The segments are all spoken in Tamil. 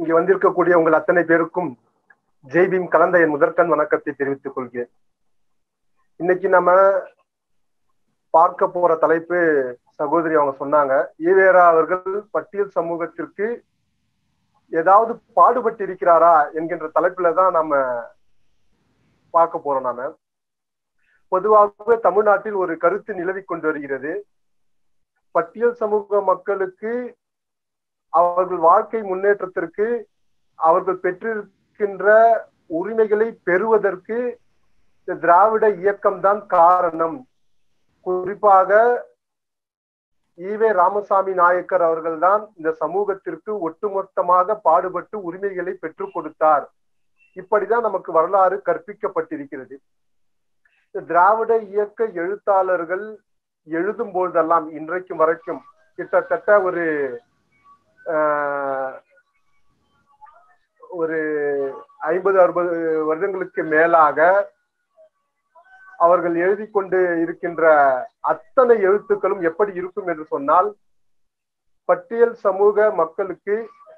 இங்க வந்திருக்கக்கூடிய உங்கள் அத்தனை பேருக்கும் ஜெய்பீம் கலந்த என் முதற்கண் வணக்கத்தை தெரிவித்துக் கொள்கிறேன் இன்னைக்கு நம்ம பார்க்க போற தலைப்பு சகோதரி அவங்க சொன்னாங்க ஈவேரா அவர்கள் பட்டியல் சமூகத்திற்கு ஏதாவது பாடுபட்டு இருக்கிறாரா என்கின்ற தலைப்புல தான் நம்ம பார்க்க போறோம் நாம பொதுவாகவே தமிழ்நாட்டில் ஒரு கருத்து நிலவி கொண்டு வருகிறது பட்டியல் சமூக மக்களுக்கு அவர்கள் வாழ்க்கை முன்னேற்றத்திற்கு அவர்கள் பெற்றிருக்கின்ற உரிமைகளை பெறுவதற்கு இந்த திராவிட இயக்கம்தான் காரணம் குறிப்பாக ஈவே ராமசாமி நாயக்கர் அவர்கள்தான் இந்த சமூகத்திற்கு ஒட்டுமொத்தமாக பாடுபட்டு உரிமைகளை பெற்றுக் கொடுத்தார் இப்படிதான் நமக்கு வரலாறு கற்பிக்கப்பட்டிருக்கிறது இந்த திராவிட இயக்க எழுத்தாளர்கள் எழுதும் பொழுதெல்லாம் இன்றைக்கு வரைக்கும் கிட்டத்தட்ட ஒரு ஒரு ஐம்பது அறுபது வருடங்களுக்கு மேலாக அவர்கள் எழுதி கொண்டு இருக்கின்ற அத்தனை எழுத்துக்களும் எப்படி இருக்கும் என்று சொன்னால் பட்டியல் சமூக மக்களுக்கு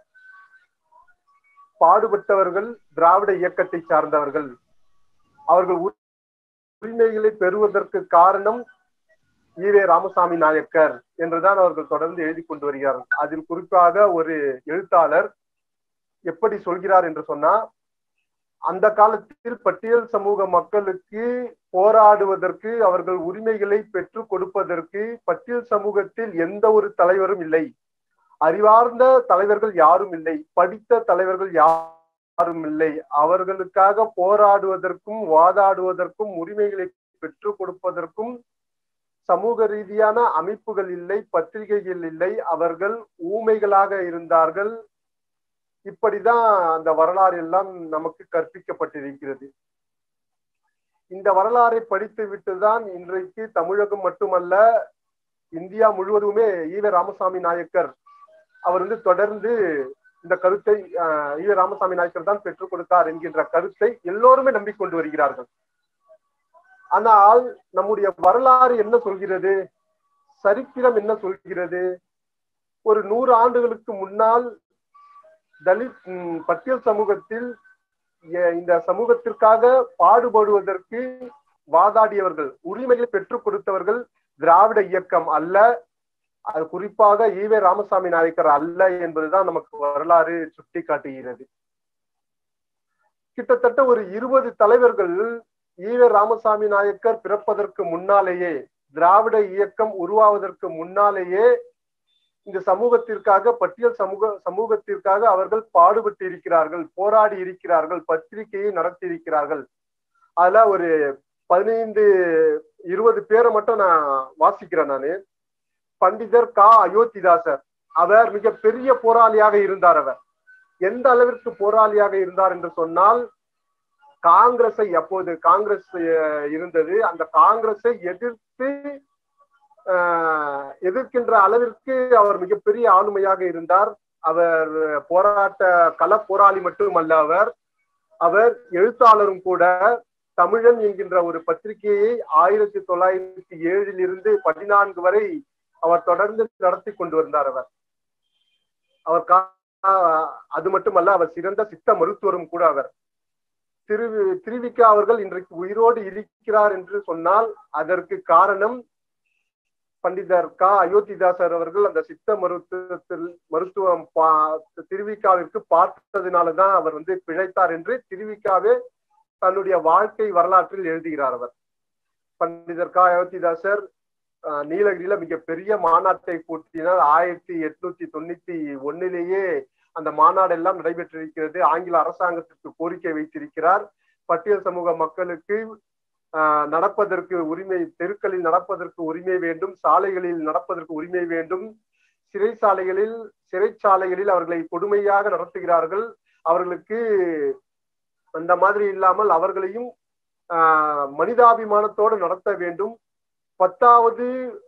பாடுபட்டவர்கள் திராவிட இயக்கத்தை சார்ந்தவர்கள் அவர்கள் உரிமைகளை பெறுவதற்கு காரணம் ஈவே ராமசாமி நாயக்கர் என்றுதான் அவர்கள் தொடர்ந்து எழுதி கொண்டு வருகிறார்கள் அதில் குறிப்பாக ஒரு எழுத்தாளர் எப்படி சொல்கிறார் என்று சொன்னா அந்த காலத்தில் பட்டியல் சமூக மக்களுக்கு போராடுவதற்கு அவர்கள் உரிமைகளை பெற்றுக் கொடுப்பதற்கு பட்டியல் சமூகத்தில் எந்த ஒரு தலைவரும் இல்லை அறிவார்ந்த தலைவர்கள் யாரும் இல்லை படித்த தலைவர்கள் யாரும் இல்லை அவர்களுக்காக போராடுவதற்கும் வாதாடுவதற்கும் உரிமைகளை பெற்றுக் கொடுப்பதற்கும் சமூக ரீதியான அமைப்புகள் இல்லை பத்திரிகைகள் இல்லை அவர்கள் ஊமைகளாக இருந்தார்கள் இப்படிதான் அந்த வரலாறு எல்லாம் நமக்கு கற்பிக்கப்பட்டிருக்கிறது இந்த வரலாறை படித்து விட்டுதான் இன்றைக்கு தமிழகம் மட்டுமல்ல இந்தியா முழுவதுமே ஈவ ராமசாமி நாயக்கர் அவர் வந்து தொடர்ந்து இந்த கருத்தை ஈவ ராமசாமி நாயக்கர் தான் பெற்றுக் கொடுத்தார் என்கின்ற கருத்தை எல்லோருமே நம்பிக்கொண்டு வருகிறார்கள் ஆனால் நம்முடைய வரலாறு என்ன சொல்கிறது சரித்திரம் என்ன சொல்கிறது ஒரு நூறு ஆண்டுகளுக்கு முன்னால் தலித் பட்டியல் சமூகத்தில் இந்த சமூகத்திற்காக பாடுபடுவதற்கு வாதாடியவர்கள் உரிமைகளை பெற்றுக் கொடுத்தவர்கள் திராவிட இயக்கம் அல்ல அது குறிப்பாக ஈவே ராமசாமி நாயக்கர் அல்ல என்பதுதான் நமக்கு வரலாறு சுட்டி காட்டுகிறது கிட்டத்தட்ட ஒரு இருபது தலைவர்கள் ஈவே ராமசாமி நாயக்கர் பிறப்பதற்கு முன்னாலேயே திராவிட இயக்கம் உருவாவதற்கு முன்னாலேயே இந்த சமூகத்திற்காக பட்டியல் சமூக சமூகத்திற்காக அவர்கள் பாடுபட்டு இருக்கிறார்கள் போராடி இருக்கிறார்கள் பத்திரிகையை நடத்தி இருக்கிறார்கள் அதுல ஒரு பதினைந்து இருபது பேரை மட்டும் நான் வாசிக்கிறேன் நானு பண்டிதர் கா அயோத்திதாசர் அவர் மிக பெரிய போராளியாக இருந்தார் அவர் எந்த அளவிற்கு போராளியாக இருந்தார் என்று சொன்னால் காங்கிரஸை அப்போது காங்கிரஸ் இருந்தது அந்த காங்கிரஸை எதிர்த்து எதிர்க்கின்ற அளவிற்கு அவர் மிகப்பெரிய ஆளுமையாக இருந்தார் அவர் போராட்ட கள போராளி மட்டுமல்ல அவர் அவர் எழுத்தாளரும் கூட தமிழன் என்கின்ற ஒரு பத்திரிகையை ஆயிரத்தி தொள்ளாயிரத்தி ஏழில் இருந்து பதினான்கு வரை அவர் தொடர்ந்து நடத்தி கொண்டு வந்தார் அவர் அவர் அது மட்டுமல்ல அவர் சிறந்த சித்த மருத்துவரும் கூட அவர் திரு திருவிக்கா அவர்கள் இன்றைக்கு உயிரோடு இருக்கிறார் என்று சொன்னால் அதற்கு காரணம் பண்டிதர் கா அயோத்திதாசர் அவர்கள் அந்த சித்த மருத்துவத்தில் மருத்துவம் திருவிக்காவிற்கு பார்த்ததுனாலதான் அவர் வந்து பிழைத்தார் என்று திருவிக்காவே தன்னுடைய வாழ்க்கை வரலாற்றில் எழுதுகிறார் அவர் பண்டிதர் கா அயோத்திதாசர் நீலகிரியில மிகப்பெரிய மாநாட்டை கூட்டினார் ஆயிரத்தி எட்நூத்தி தொண்ணூத்தி ஒன்னிலேயே அந்த மாநாடு எல்லாம் நடைபெற்றிருக்கிறது ஆங்கில அரசாங்கத்திற்கு கோரிக்கை வைத்திருக்கிறார் பட்டியல் சமூக மக்களுக்கு நடப்பதற்கு உரிமை தெருக்களில் நடப்பதற்கு உரிமை வேண்டும் சாலைகளில் நடப்பதற்கு உரிமை வேண்டும் சிறைச்சாலைகளில் சிறைச்சாலைகளில் அவர்களை கொடுமையாக நடத்துகிறார்கள் அவர்களுக்கு அந்த மாதிரி இல்லாமல் அவர்களையும் மனிதாபிமானத்தோடு நடத்த வேண்டும் பத்தாவது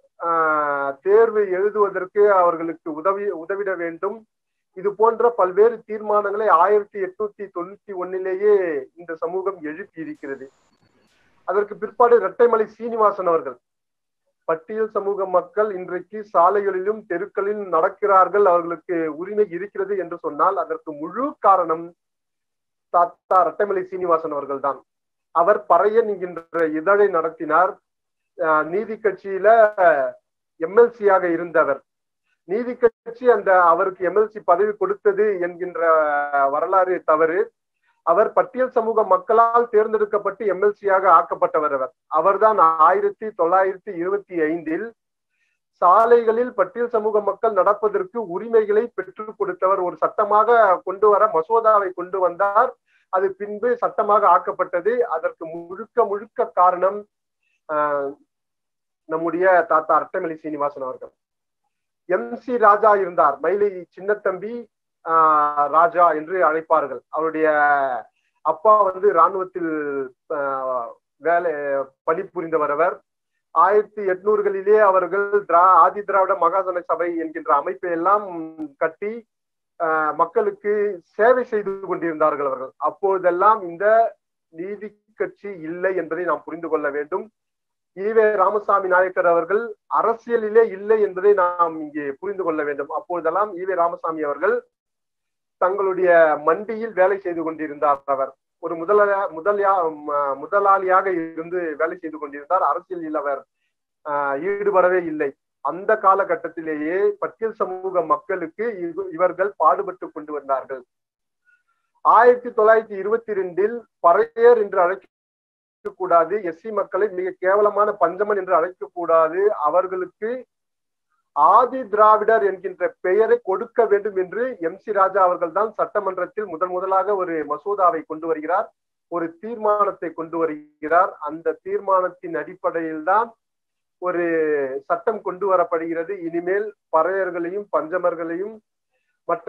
தேர்வு எழுதுவதற்கு அவர்களுக்கு உதவி உதவிட வேண்டும் இது போன்ற பல்வேறு தீர்மானங்களை ஆயிரத்தி எட்நூத்தி தொண்ணூத்தி ஒன்னிலேயே இந்த சமூகம் எழுப்பி இருக்கிறது அதற்கு பிற்பாடு இரட்டைமலை சீனிவாசன் அவர்கள் பட்டியல் சமூக மக்கள் இன்றைக்கு சாலைகளிலும் தெருக்களிலும் நடக்கிறார்கள் அவர்களுக்கு உரிமை இருக்கிறது என்று சொன்னால் அதற்கு முழு காரணம் தாத்தா ரட்டமலை சீனிவாசன் அவர்கள் தான் அவர் பறையன் என்கின்ற இதழை நடத்தினார் நீதி கட்சியில எம்எல்சியாக இருந்தவர் நீதி கட்சி அந்த அவருக்கு எம்எல்சி பதவி கொடுத்தது என்கின்ற வரலாறு தவறு அவர் பட்டியல் சமூக மக்களால் தேர்ந்தெடுக்கப்பட்டு எம்எல்சியாக ஆக்கப்பட்டவர் அவர் அவர்தான் ஆயிரத்தி தொள்ளாயிரத்தி இருபத்தி ஐந்தில் சாலைகளில் பட்டியல் சமூக மக்கள் நடப்பதற்கு உரிமைகளை பெற்றுக் கொடுத்தவர் ஒரு சட்டமாக கொண்டு வர மசோதாவை கொண்டு வந்தார் அது பின்பு சட்டமாக ஆக்கப்பட்டது அதற்கு முழுக்க முழுக்க காரணம் நம்முடைய தாத்தா அட்டமலி சீனிவாசன் அவர்கள் எம் சி ராஜா இருந்தார் மயிலை சின்னத்தம்பி ராஜா என்று அழைப்பார்கள் அவருடைய அப்பா வந்து இராணுவத்தில் வேலை பணிபுரிந்தவர் அவர் ஆயிரத்தி எட்நூறுகளிலே அவர்கள் திரா ஆதி திராவிட மகாசன சபை என்கின்ற அமைப்பை எல்லாம் கட்டி மக்களுக்கு சேவை செய்து கொண்டிருந்தார்கள் அவர்கள் அப்போதெல்லாம் இந்த நீதி கட்சி இல்லை என்பதை நாம் புரிந்து கொள்ள வேண்டும் ஈவே ராமசாமி நாயக்கர் அவர்கள் அரசியலிலே இல்லை என்பதை நாம் இங்கே புரிந்து கொள்ள வேண்டும் அப்பொழுதெல்லாம் ஈவே ராமசாமி அவர்கள் தங்களுடைய மண்டியில் வேலை செய்து கொண்டிருந்தார் அவர் ஒரு முதல முதலியா முதலாளியாக இருந்து வேலை செய்து கொண்டிருந்தார் அரசியலில் அவர் ஈடுபடவே இல்லை அந்த காலகட்டத்திலேயே பட்டியல் சமூக மக்களுக்கு இவர்கள் பாடுபட்டு கொண்டு வந்தார்கள் ஆயிரத்தி தொள்ளாயிரத்தி இருபத்தி ரெண்டில் பறையர் என்று அழைக்க கூடாது எஸ்சி மக்களை மிக கேவலமான பஞ்சமன் என்று அழைக்க கூடாது அவர்களுக்கு ஆதி திராவிடர் என்கின்ற பெயரை கொடுக்க வேண்டும் என்று எம் சி ராஜா அவர்கள் தான் சட்டமன்றத்தில் முதன் முதலாக ஒரு மசோதாவை கொண்டு வருகிறார் ஒரு தீர்மானத்தை கொண்டு வருகிறார் அந்த தீர்மானத்தின் அடிப்படையில் தான் ஒரு சட்டம் கொண்டு வரப்படுகிறது இனிமேல் பறையர்களையும் பஞ்சமர்களையும் மற்ற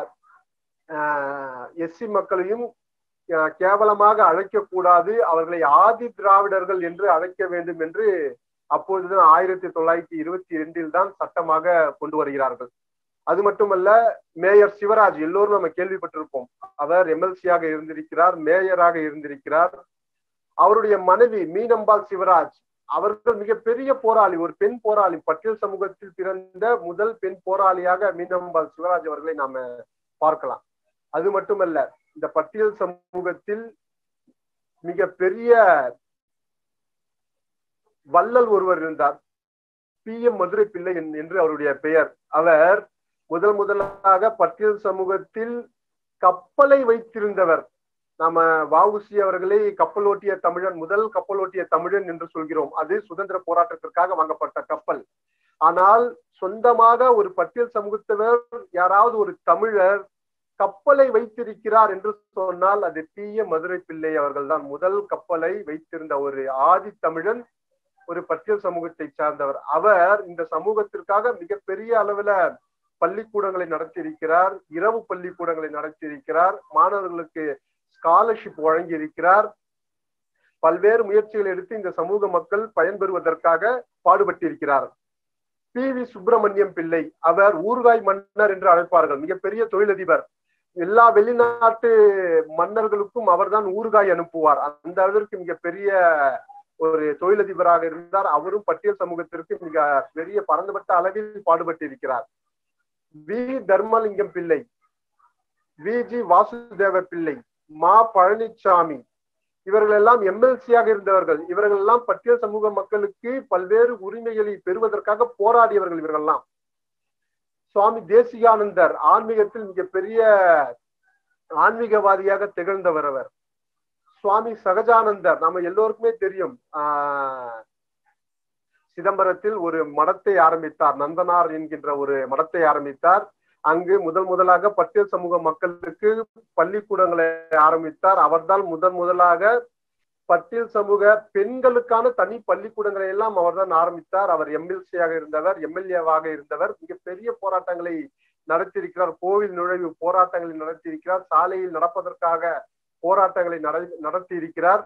எஸ்சி மக்களையும் கேவலமாக அழைக்கக்கூடாது அவர்களை ஆதி திராவிடர்கள் என்று அழைக்க வேண்டும் என்று அப்பொழுதுதான் ஆயிரத்தி தொள்ளாயிரத்தி இருபத்தி இரண்டில் தான் சட்டமாக கொண்டு வருகிறார்கள் அது மட்டுமல்ல மேயர் சிவராஜ் எல்லோரும் நம்ம கேள்விப்பட்டிருப்போம் அவர் எம்எல்சியாக இருந்திருக்கிறார் மேயராக இருந்திருக்கிறார் அவருடைய மனைவி மீனம்பாள் சிவராஜ் அவர்கள் மிகப்பெரிய போராளி ஒரு பெண் போராளி பட்டியல் சமூகத்தில் பிறந்த முதல் பெண் போராளியாக மீனம்பாள் சிவராஜ் அவர்களை நாம பார்க்கலாம் அது மட்டுமல்ல இந்த பட்டியல் சமூகத்தில் மிக பெரிய வள்ளல் ஒருவர் இருந்தார் பி எம் மதுரை பிள்ளை என்று அவருடைய பெயர் அவர் முதல் முதலாக பட்டியல் சமூகத்தில் கப்பலை வைத்திருந்தவர் நாம வவுசி அவர்களை கப்பலோட்டிய தமிழன் முதல் கப்பலோட்டிய தமிழன் என்று சொல்கிறோம் அது சுதந்திர போராட்டத்திற்காக வாங்கப்பட்ட கப்பல் ஆனால் சொந்தமாக ஒரு பட்டியல் சமூகத்தவர் யாராவது ஒரு தமிழர் கப்பலை வைத்திருக்கிறார் என்று சொன்னால் அது பி எம் மதுரை பிள்ளை அவர்கள் தான் முதல் கப்பலை வைத்திருந்த ஒரு ஆதி தமிழன் ஒரு பட்டியல் சமூகத்தை சார்ந்தவர் அவர் இந்த சமூகத்திற்காக மிகப்பெரிய அளவுல பள்ளிக்கூடங்களை நடத்தி இருக்கிறார் இரவு பள்ளிக்கூடங்களை நடத்தி இருக்கிறார் மாணவர்களுக்கு ஸ்காலர்ஷிப் வழங்கி இருக்கிறார் பல்வேறு முயற்சிகள் எடுத்து இந்த சமூக மக்கள் பயன்பெறுவதற்காக பாடுபட்டிருக்கிறார் பி வி சுப்பிரமணியம் பிள்ளை அவர் ஊர்காய் மன்னர் என்று அழைப்பார்கள் மிகப்பெரிய தொழிலதிபர் எல்லா வெளிநாட்டு மன்னர்களுக்கும் அவர்தான் ஊறுகாய் அனுப்புவார் அந்த அளவிற்கு மிகப்பெரிய ஒரு தொழிலதிபராக இருந்தார் அவரும் பட்டியல் சமூகத்திற்கு மிக பெரிய பரந்துபட்ட அளவில் பாடுபட்டு இருக்கிறார் வி தர்மலிங்கம் பிள்ளை வி ஜி வாசுதேவ பிள்ளை மா பழனிசாமி இவர்கள் எல்லாம் எம்எல்சியாக இருந்தவர்கள் இவர்கள் எல்லாம் பட்டியல் சமூக மக்களுக்கு பல்வேறு உரிமைகளை பெறுவதற்காக போராடியவர்கள் இவர்கள்லாம் சுவாமி தேசிகானந்தர் ஆன்மீகத்தில் மிகப்பெரிய ஆன்மீகவாதியாக திகழ்ந்தவர் அவர் சுவாமி சகஜானந்தர் நம்ம எல்லோருக்குமே தெரியும் ஆஹ் சிதம்பரத்தில் ஒரு மடத்தை ஆரம்பித்தார் நந்தனார் என்கின்ற ஒரு மடத்தை ஆரம்பித்தார் அங்கு முதல் முதலாக பட்டியல் சமூக மக்களுக்கு பள்ளிக்கூடங்களை ஆரம்பித்தார் அவர்தான் முதன் முதலாக பட்டியல் சமூக பெண்களுக்கான தனி பள்ளிக்கூடங்களை எல்லாம் அவர்தான் ஆரம்பித்தார் அவர் எம்எல்சியாக இருந்தவர் எம்எல்ஏவாக இருந்தவர் மிகப்பெரிய போராட்டங்களை நடத்தியிருக்கிறார் கோவில் நுழைவு போராட்டங்களை நடத்தியிருக்கிறார் சாலையில் நடப்பதற்காக போராட்டங்களை நடத்தி இருக்கிறார்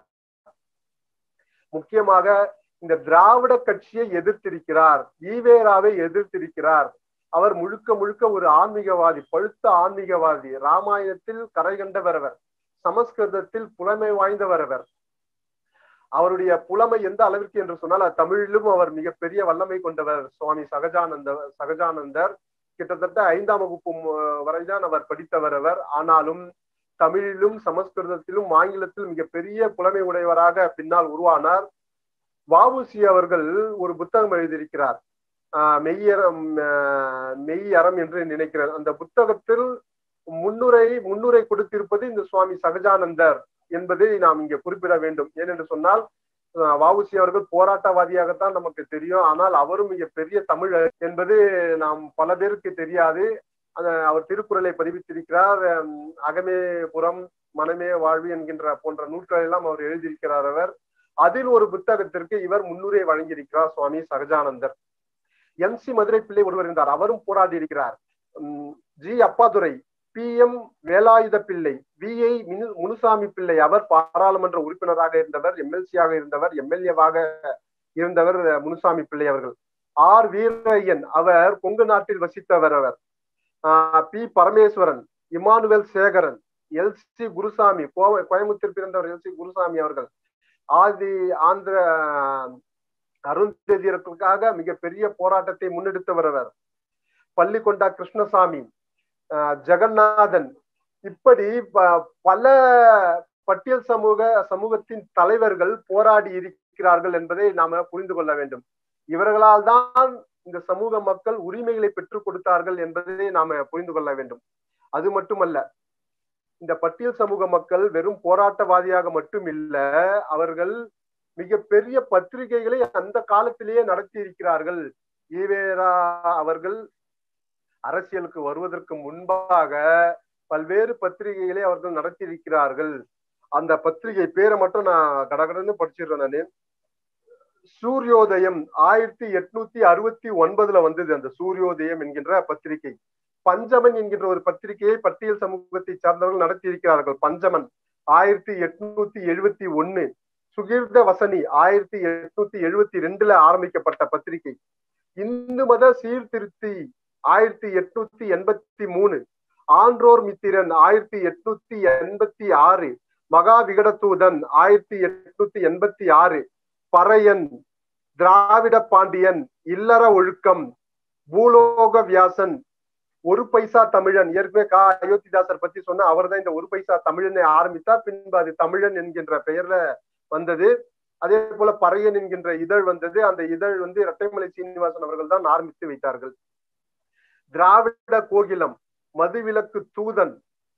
முக்கியமாக இந்த திராவிட கட்சியை எதிர்த்திருக்கிறார் ஈவேராவை எதிர்த்திருக்கிறார் அவர் முழுக்க முழுக்க ஒரு ஆன்மீகவாதி பழுத்த ஆன்மீகவாதி ராமாயணத்தில் கரை கண்டவர் அவர் சமஸ்கிருதத்தில் புலமை வாய்ந்தவர் அவர் அவருடைய புலமை எந்த அளவிற்கு என்று சொன்னால் தமிழிலும் அவர் மிகப்பெரிய வல்லமை கொண்டவர் சுவாமி சகஜானந்த சகஜானந்தர் கிட்டத்தட்ட ஐந்தாம் வகுப்பு வரைதான் அவர் படித்தவர் அவர் ஆனாலும் தமிழிலும் சமஸ்கிருதத்திலும் ஆங்கிலத்திலும் மிகப்பெரிய புலமை உடையவராக பின்னால் உருவானார் வாவுசி அவர்கள் ஒரு புத்தகம் எழுதியிருக்கிறார் மெய்யறம் மெய் அறம் என்று நினைக்கிறார் அந்த புத்தகத்தில் முன்னுரை முன்னுரை கொடுத்திருப்பது இந்த சுவாமி சகஜானந்தர் என்பதை நாம் இங்கே குறிப்பிட வேண்டும் ஏனென்று சொன்னால் வாவுசி அவர்கள் போராட்டவாதியாகத்தான் நமக்கு தெரியும் ஆனால் அவரும் மிக பெரிய தமிழர் என்பது நாம் பல பேருக்கு தெரியாது அவர் திருக்குறளை பதிவித்திருக்கிறார் அகமே புறம் மனமே வாழ்வு என்கின்ற போன்ற நூல்களை எல்லாம் அவர் எழுதியிருக்கிறார் அவர் அதில் ஒரு புத்தகத்திற்கு இவர் முன்னுரை வழங்கியிருக்கிறார் சுவாமி சகஜானந்தர் எம் சி மதுரை பிள்ளை ஒருவர் இருந்தார் அவரும் போராடி இருக்கிறார் G Appadurai P M Velayutha Pillai V ஐ முனுசாமி பிள்ளை அவர் பாராளுமன்ற உறுப்பினராக இருந்தவர் எம்எல்சியாக இருந்தவர் எம்எல்ஏவாக இருந்தவர் முனுசாமி பிள்ளை அவர்கள் ஆர் வீரையன் அவர் கொங்கு நாட்டில் வசித்தவர் அவர் P Parameswaran Immanuel Sekaran L C Gurusamy Coimbatore பிறந்தவர் எல் சி குருசாமி அவர்கள் ஆதி ஆந்திர அருந்ததியர்களுக்காக மிகப்பெரிய போராட்டத்தை முன்னெடுத்தவர் அவர் பள்ளிக்கொண்டா கிருஷ்ணசாமி ஜெகநாதன் இப்படி பல பட்டியல் சமூக சமூகத்தின் தலைவர்கள் போராடி இருக்கிறார்கள் என்பதை நாம புரிந்து கொள்ள வேண்டும் இவர்களால் தான் இந்த சமூக மக்கள் உரிமைகளை பெற்றுக் கொடுத்தார்கள் என்பதை நாம புரிந்து கொள்ள வேண்டும் அது மட்டுமல்ல இந்த பட்டியல் சமூக மக்கள் வெறும் போராட்டவாதியாக மட்டும் இல்ல அவர்கள் மிக பெரிய பத்திரிகைகளை அந்த காலத்திலேயே நடத்தி இருக்கிறார்கள் ஈவேரா அவர்கள் அரசியலுக்கு வருவதற்கு முன்பாக பல்வேறு பத்திரிகைகளை அவர்கள் நடத்தி இருக்கிறார்கள் அந்த பத்திரிகை பேரை மட்டும் நான் கடகடன்னு படிச்சிடுறேன் நானு சூரியோதயம் ஆயிரத்தி எட்நூத்தி அறுபத்தி ஒன்பதுல வந்தது அந்த சூரியோதயம் என்கின்ற பத்திரிகை பஞ்சமன் என்கின்ற ஒரு பத்திரிகையை பட்டியல் சமூகத்தை சார்ந்தவர்கள் நடத்தி இருக்கிறார்கள் பஞ்சமன் ஆயிரத்தி எட்நூத்தி எழுபத்தி ஒன்னு சுகீர்த வசனி ஆயிரத்தி எட்நூத்தி எழுபத்தி ரெண்டுல ஆரம்பிக்கப்பட்ட பத்திரிகை இந்து மத சீர்திருத்தி ஆயிரத்தி எட்நூத்தி எண்பத்தி மூணு ஆன்றோர் மித்திரன் ஆயிரத்தி எட்நூத்தி எண்பத்தி ஆறு மகா விகடதூதன் ஆயிரத்தி எட்நூத்தி எண்பத்தி ஆறு பறையன் திராவிட பாண்டியன் இல்லற ஒழுக்கம் பூலோக வியாசன் ஒரு பைசா தமிழன் ஏற்கனவே கா அயோத்திதாசர் பத்தி சொன்ன அவர் தான் இந்த ஒரு பைசா தமிழனை ஆரம்பித்தார் பின்பு அது தமிழன் என்கின்ற பெயர்ல வந்தது அதே போல பறையன் என்கின்ற இதழ் வந்தது அந்த இதழ் வந்து இரட்டைமலை சீனிவாசன் அவர்கள் தான் ஆரம்பித்து வைத்தார்கள் திராவிட கோகிலம் மதுவிலக்கு தூதன்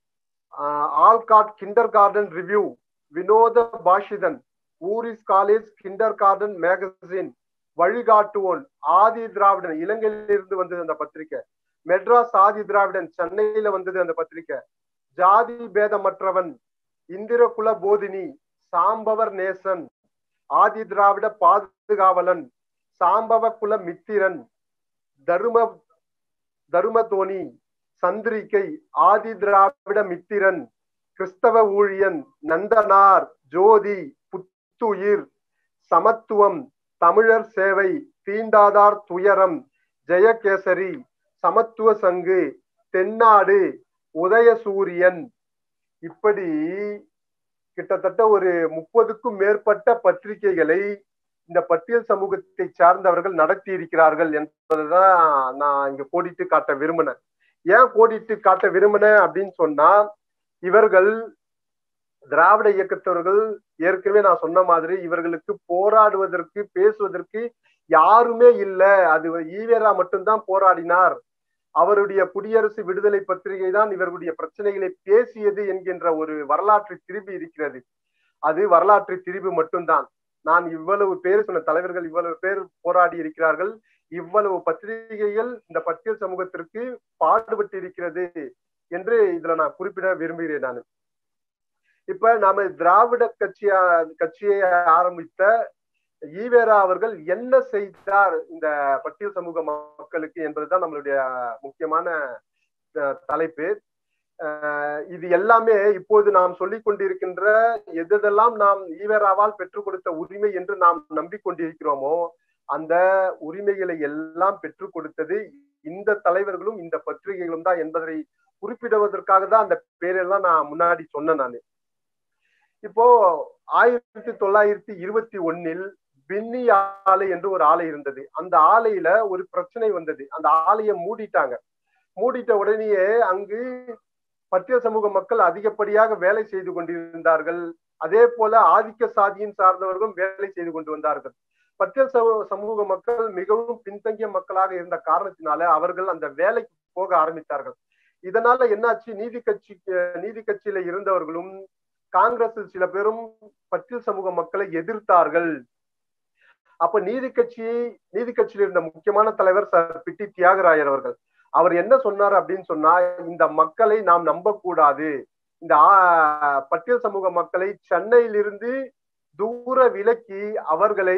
Olcott kinder kindergarten review Vinoda Bashithan Voorhees college kindergarten magazine வழிகாட்டுவோன் ஆதி திராவிடன் இலங்கையில இருந்து வந்தது அந்த பத்திரிகை மெட்ராஸ் ஆதி திராவிடன் சென்னையில வந்தது அந்த பத்திரிகை ஜாதி பேதமற்றவன் இந்திர குல போதினி சாம்பவர் நேசன் ஆதி திராவிட பாதுகாவலன் சாம்பவ குல மித்திரன் தரும தருமதோனி சந்திரிகை ஆதி திராவிட மித்திரன் கிறிஸ்தவ ஊழியன் நந்தனார் ஜோதி புத்துயிர் சமத்துவம் தமிழர் சேவை தீண்டாதார் துயரம் ஜெயகேசரி சமத்துவ சங்கு தென்னாடு உதயசூரியன் இப்படி கிட்டத்தட்ட ஒரு முப்பதுக்கும் மேற்பட்ட பத்திரிகைகளை இந்த பட்டியல் சமூகத்தை சார்ந்தவர்கள் நடத்தி இருக்கிறார்கள் என்பதுதான் நான் இங்க கோடிட்டு காட்ட விரும்பினேன் ஏன் கோடிட்டு காட்ட விரும்பினேன் அப்படின்னு சொன்னா இவர்கள் திராவிட இயக்கத்தவர்கள் ஏற்கனவே நான் சொன்ன மாதிரி இவர்களுக்கு போராடுவதற்கு பேசுவதற்கு யாருமே இல்லை அது ஈவேரா மட்டும்தான் போராடினார் அவருடைய குடியரசு விடுதலை பத்திரிகை தான் இவர்களுடைய பிரச்சனைகளை பேசியது என்கின்ற ஒரு வரலாற்று திரிபு இருக்கிறது அது வரலாற்று திரிபு மட்டும்தான் நான் இவ்வளவு பேர் சொன்ன தலைவர்கள் இவ்வளவு பேர் போராடி இருக்கிறார்கள் இவ்வளவு பத்திரிகைகள் இந்த பட்டியல் சமூகத்திற்கு பாடுபட்டு இருக்கிறது என்று இதுல நான் குறிப்பிட விரும்புகிறேன் நான் இப்ப நாம திராவிட கட்சியா கட்சியை ஆரம்பித்த ஈவேரா அவர்கள் என்ன செய்தார் இந்த பட்டியல் சமூக மக்களுக்கு என்பதுதான் நம்மளுடைய முக்கியமான தலைப்பு இது எல்லாமே இப்போது நாம் சொல்லிக் கொண்டிருக்கின்ற எதெல்லாம் நாம் ஈவேராவால் பெற்றுக் கொடுத்த உரிமை என்று நாம் நம்பிக்கொண்டிருக்கிறோமோ அந்த உரிமைகளை எல்லாம் பெற்றுக் கொடுத்தது இந்த தலைவர்களும் இந்த பத்திரிகைகளும் தான் என்பதை குறிப்பிடுவதற்காக தான் அந்த பேரெல்லாம் நான் முன்னாடி சொன்னேன் நான் இப்போ ஆயிரத்தி தொள்ளாயிரத்தி இருபத்தி ஒன்னில் பின்னி ஆலை என்று ஒரு ஆலை இருந்தது அந்த ஆலையில ஒரு பிரச்சனை வந்தது அந்த ஆலையை மூடிட்டாங்க மூடிட்ட உடனேயே அங்கு பட்டியல் சமூக மக்கள் அதிகப்படியாக வேலை செய்து கொண்டிருந்தார்கள் அதே போல ஆதிக்க சாதியின் சார்ந்தவர்களும் வேலை செய்து கொண்டு வந்தார்கள் பட்டியல் சமூக மக்கள் மிகவும் பின்தங்கிய மக்களாக இருந்த காரணத்தினால அவர்கள் அந்த வேலைக்கு போக ஆரம்பித்தார்கள் இதனால என்னாச்சு நீதி கட்சி நீதி கட்சியில இருந்தவர்களும் காங்கிரஸில் சில பேரும் பட்டியல் சமூக மக்களை எதிர்த்தார்கள் அப்ப நீதி கட்சி நீதி கட்சியில் இருந்த முக்கியமான தலைவர் சார் பிட்டி தியாகராயர் அவர்கள் அவர் என்ன சொன்னார் அப்படின்னு சொன்னா இந்த மக்களை நாம் நம்பக்கூடாது இந்த பட்டியல் சமூக மக்களை சென்னையிலிருந்து தூர விலக்கி அவர்களை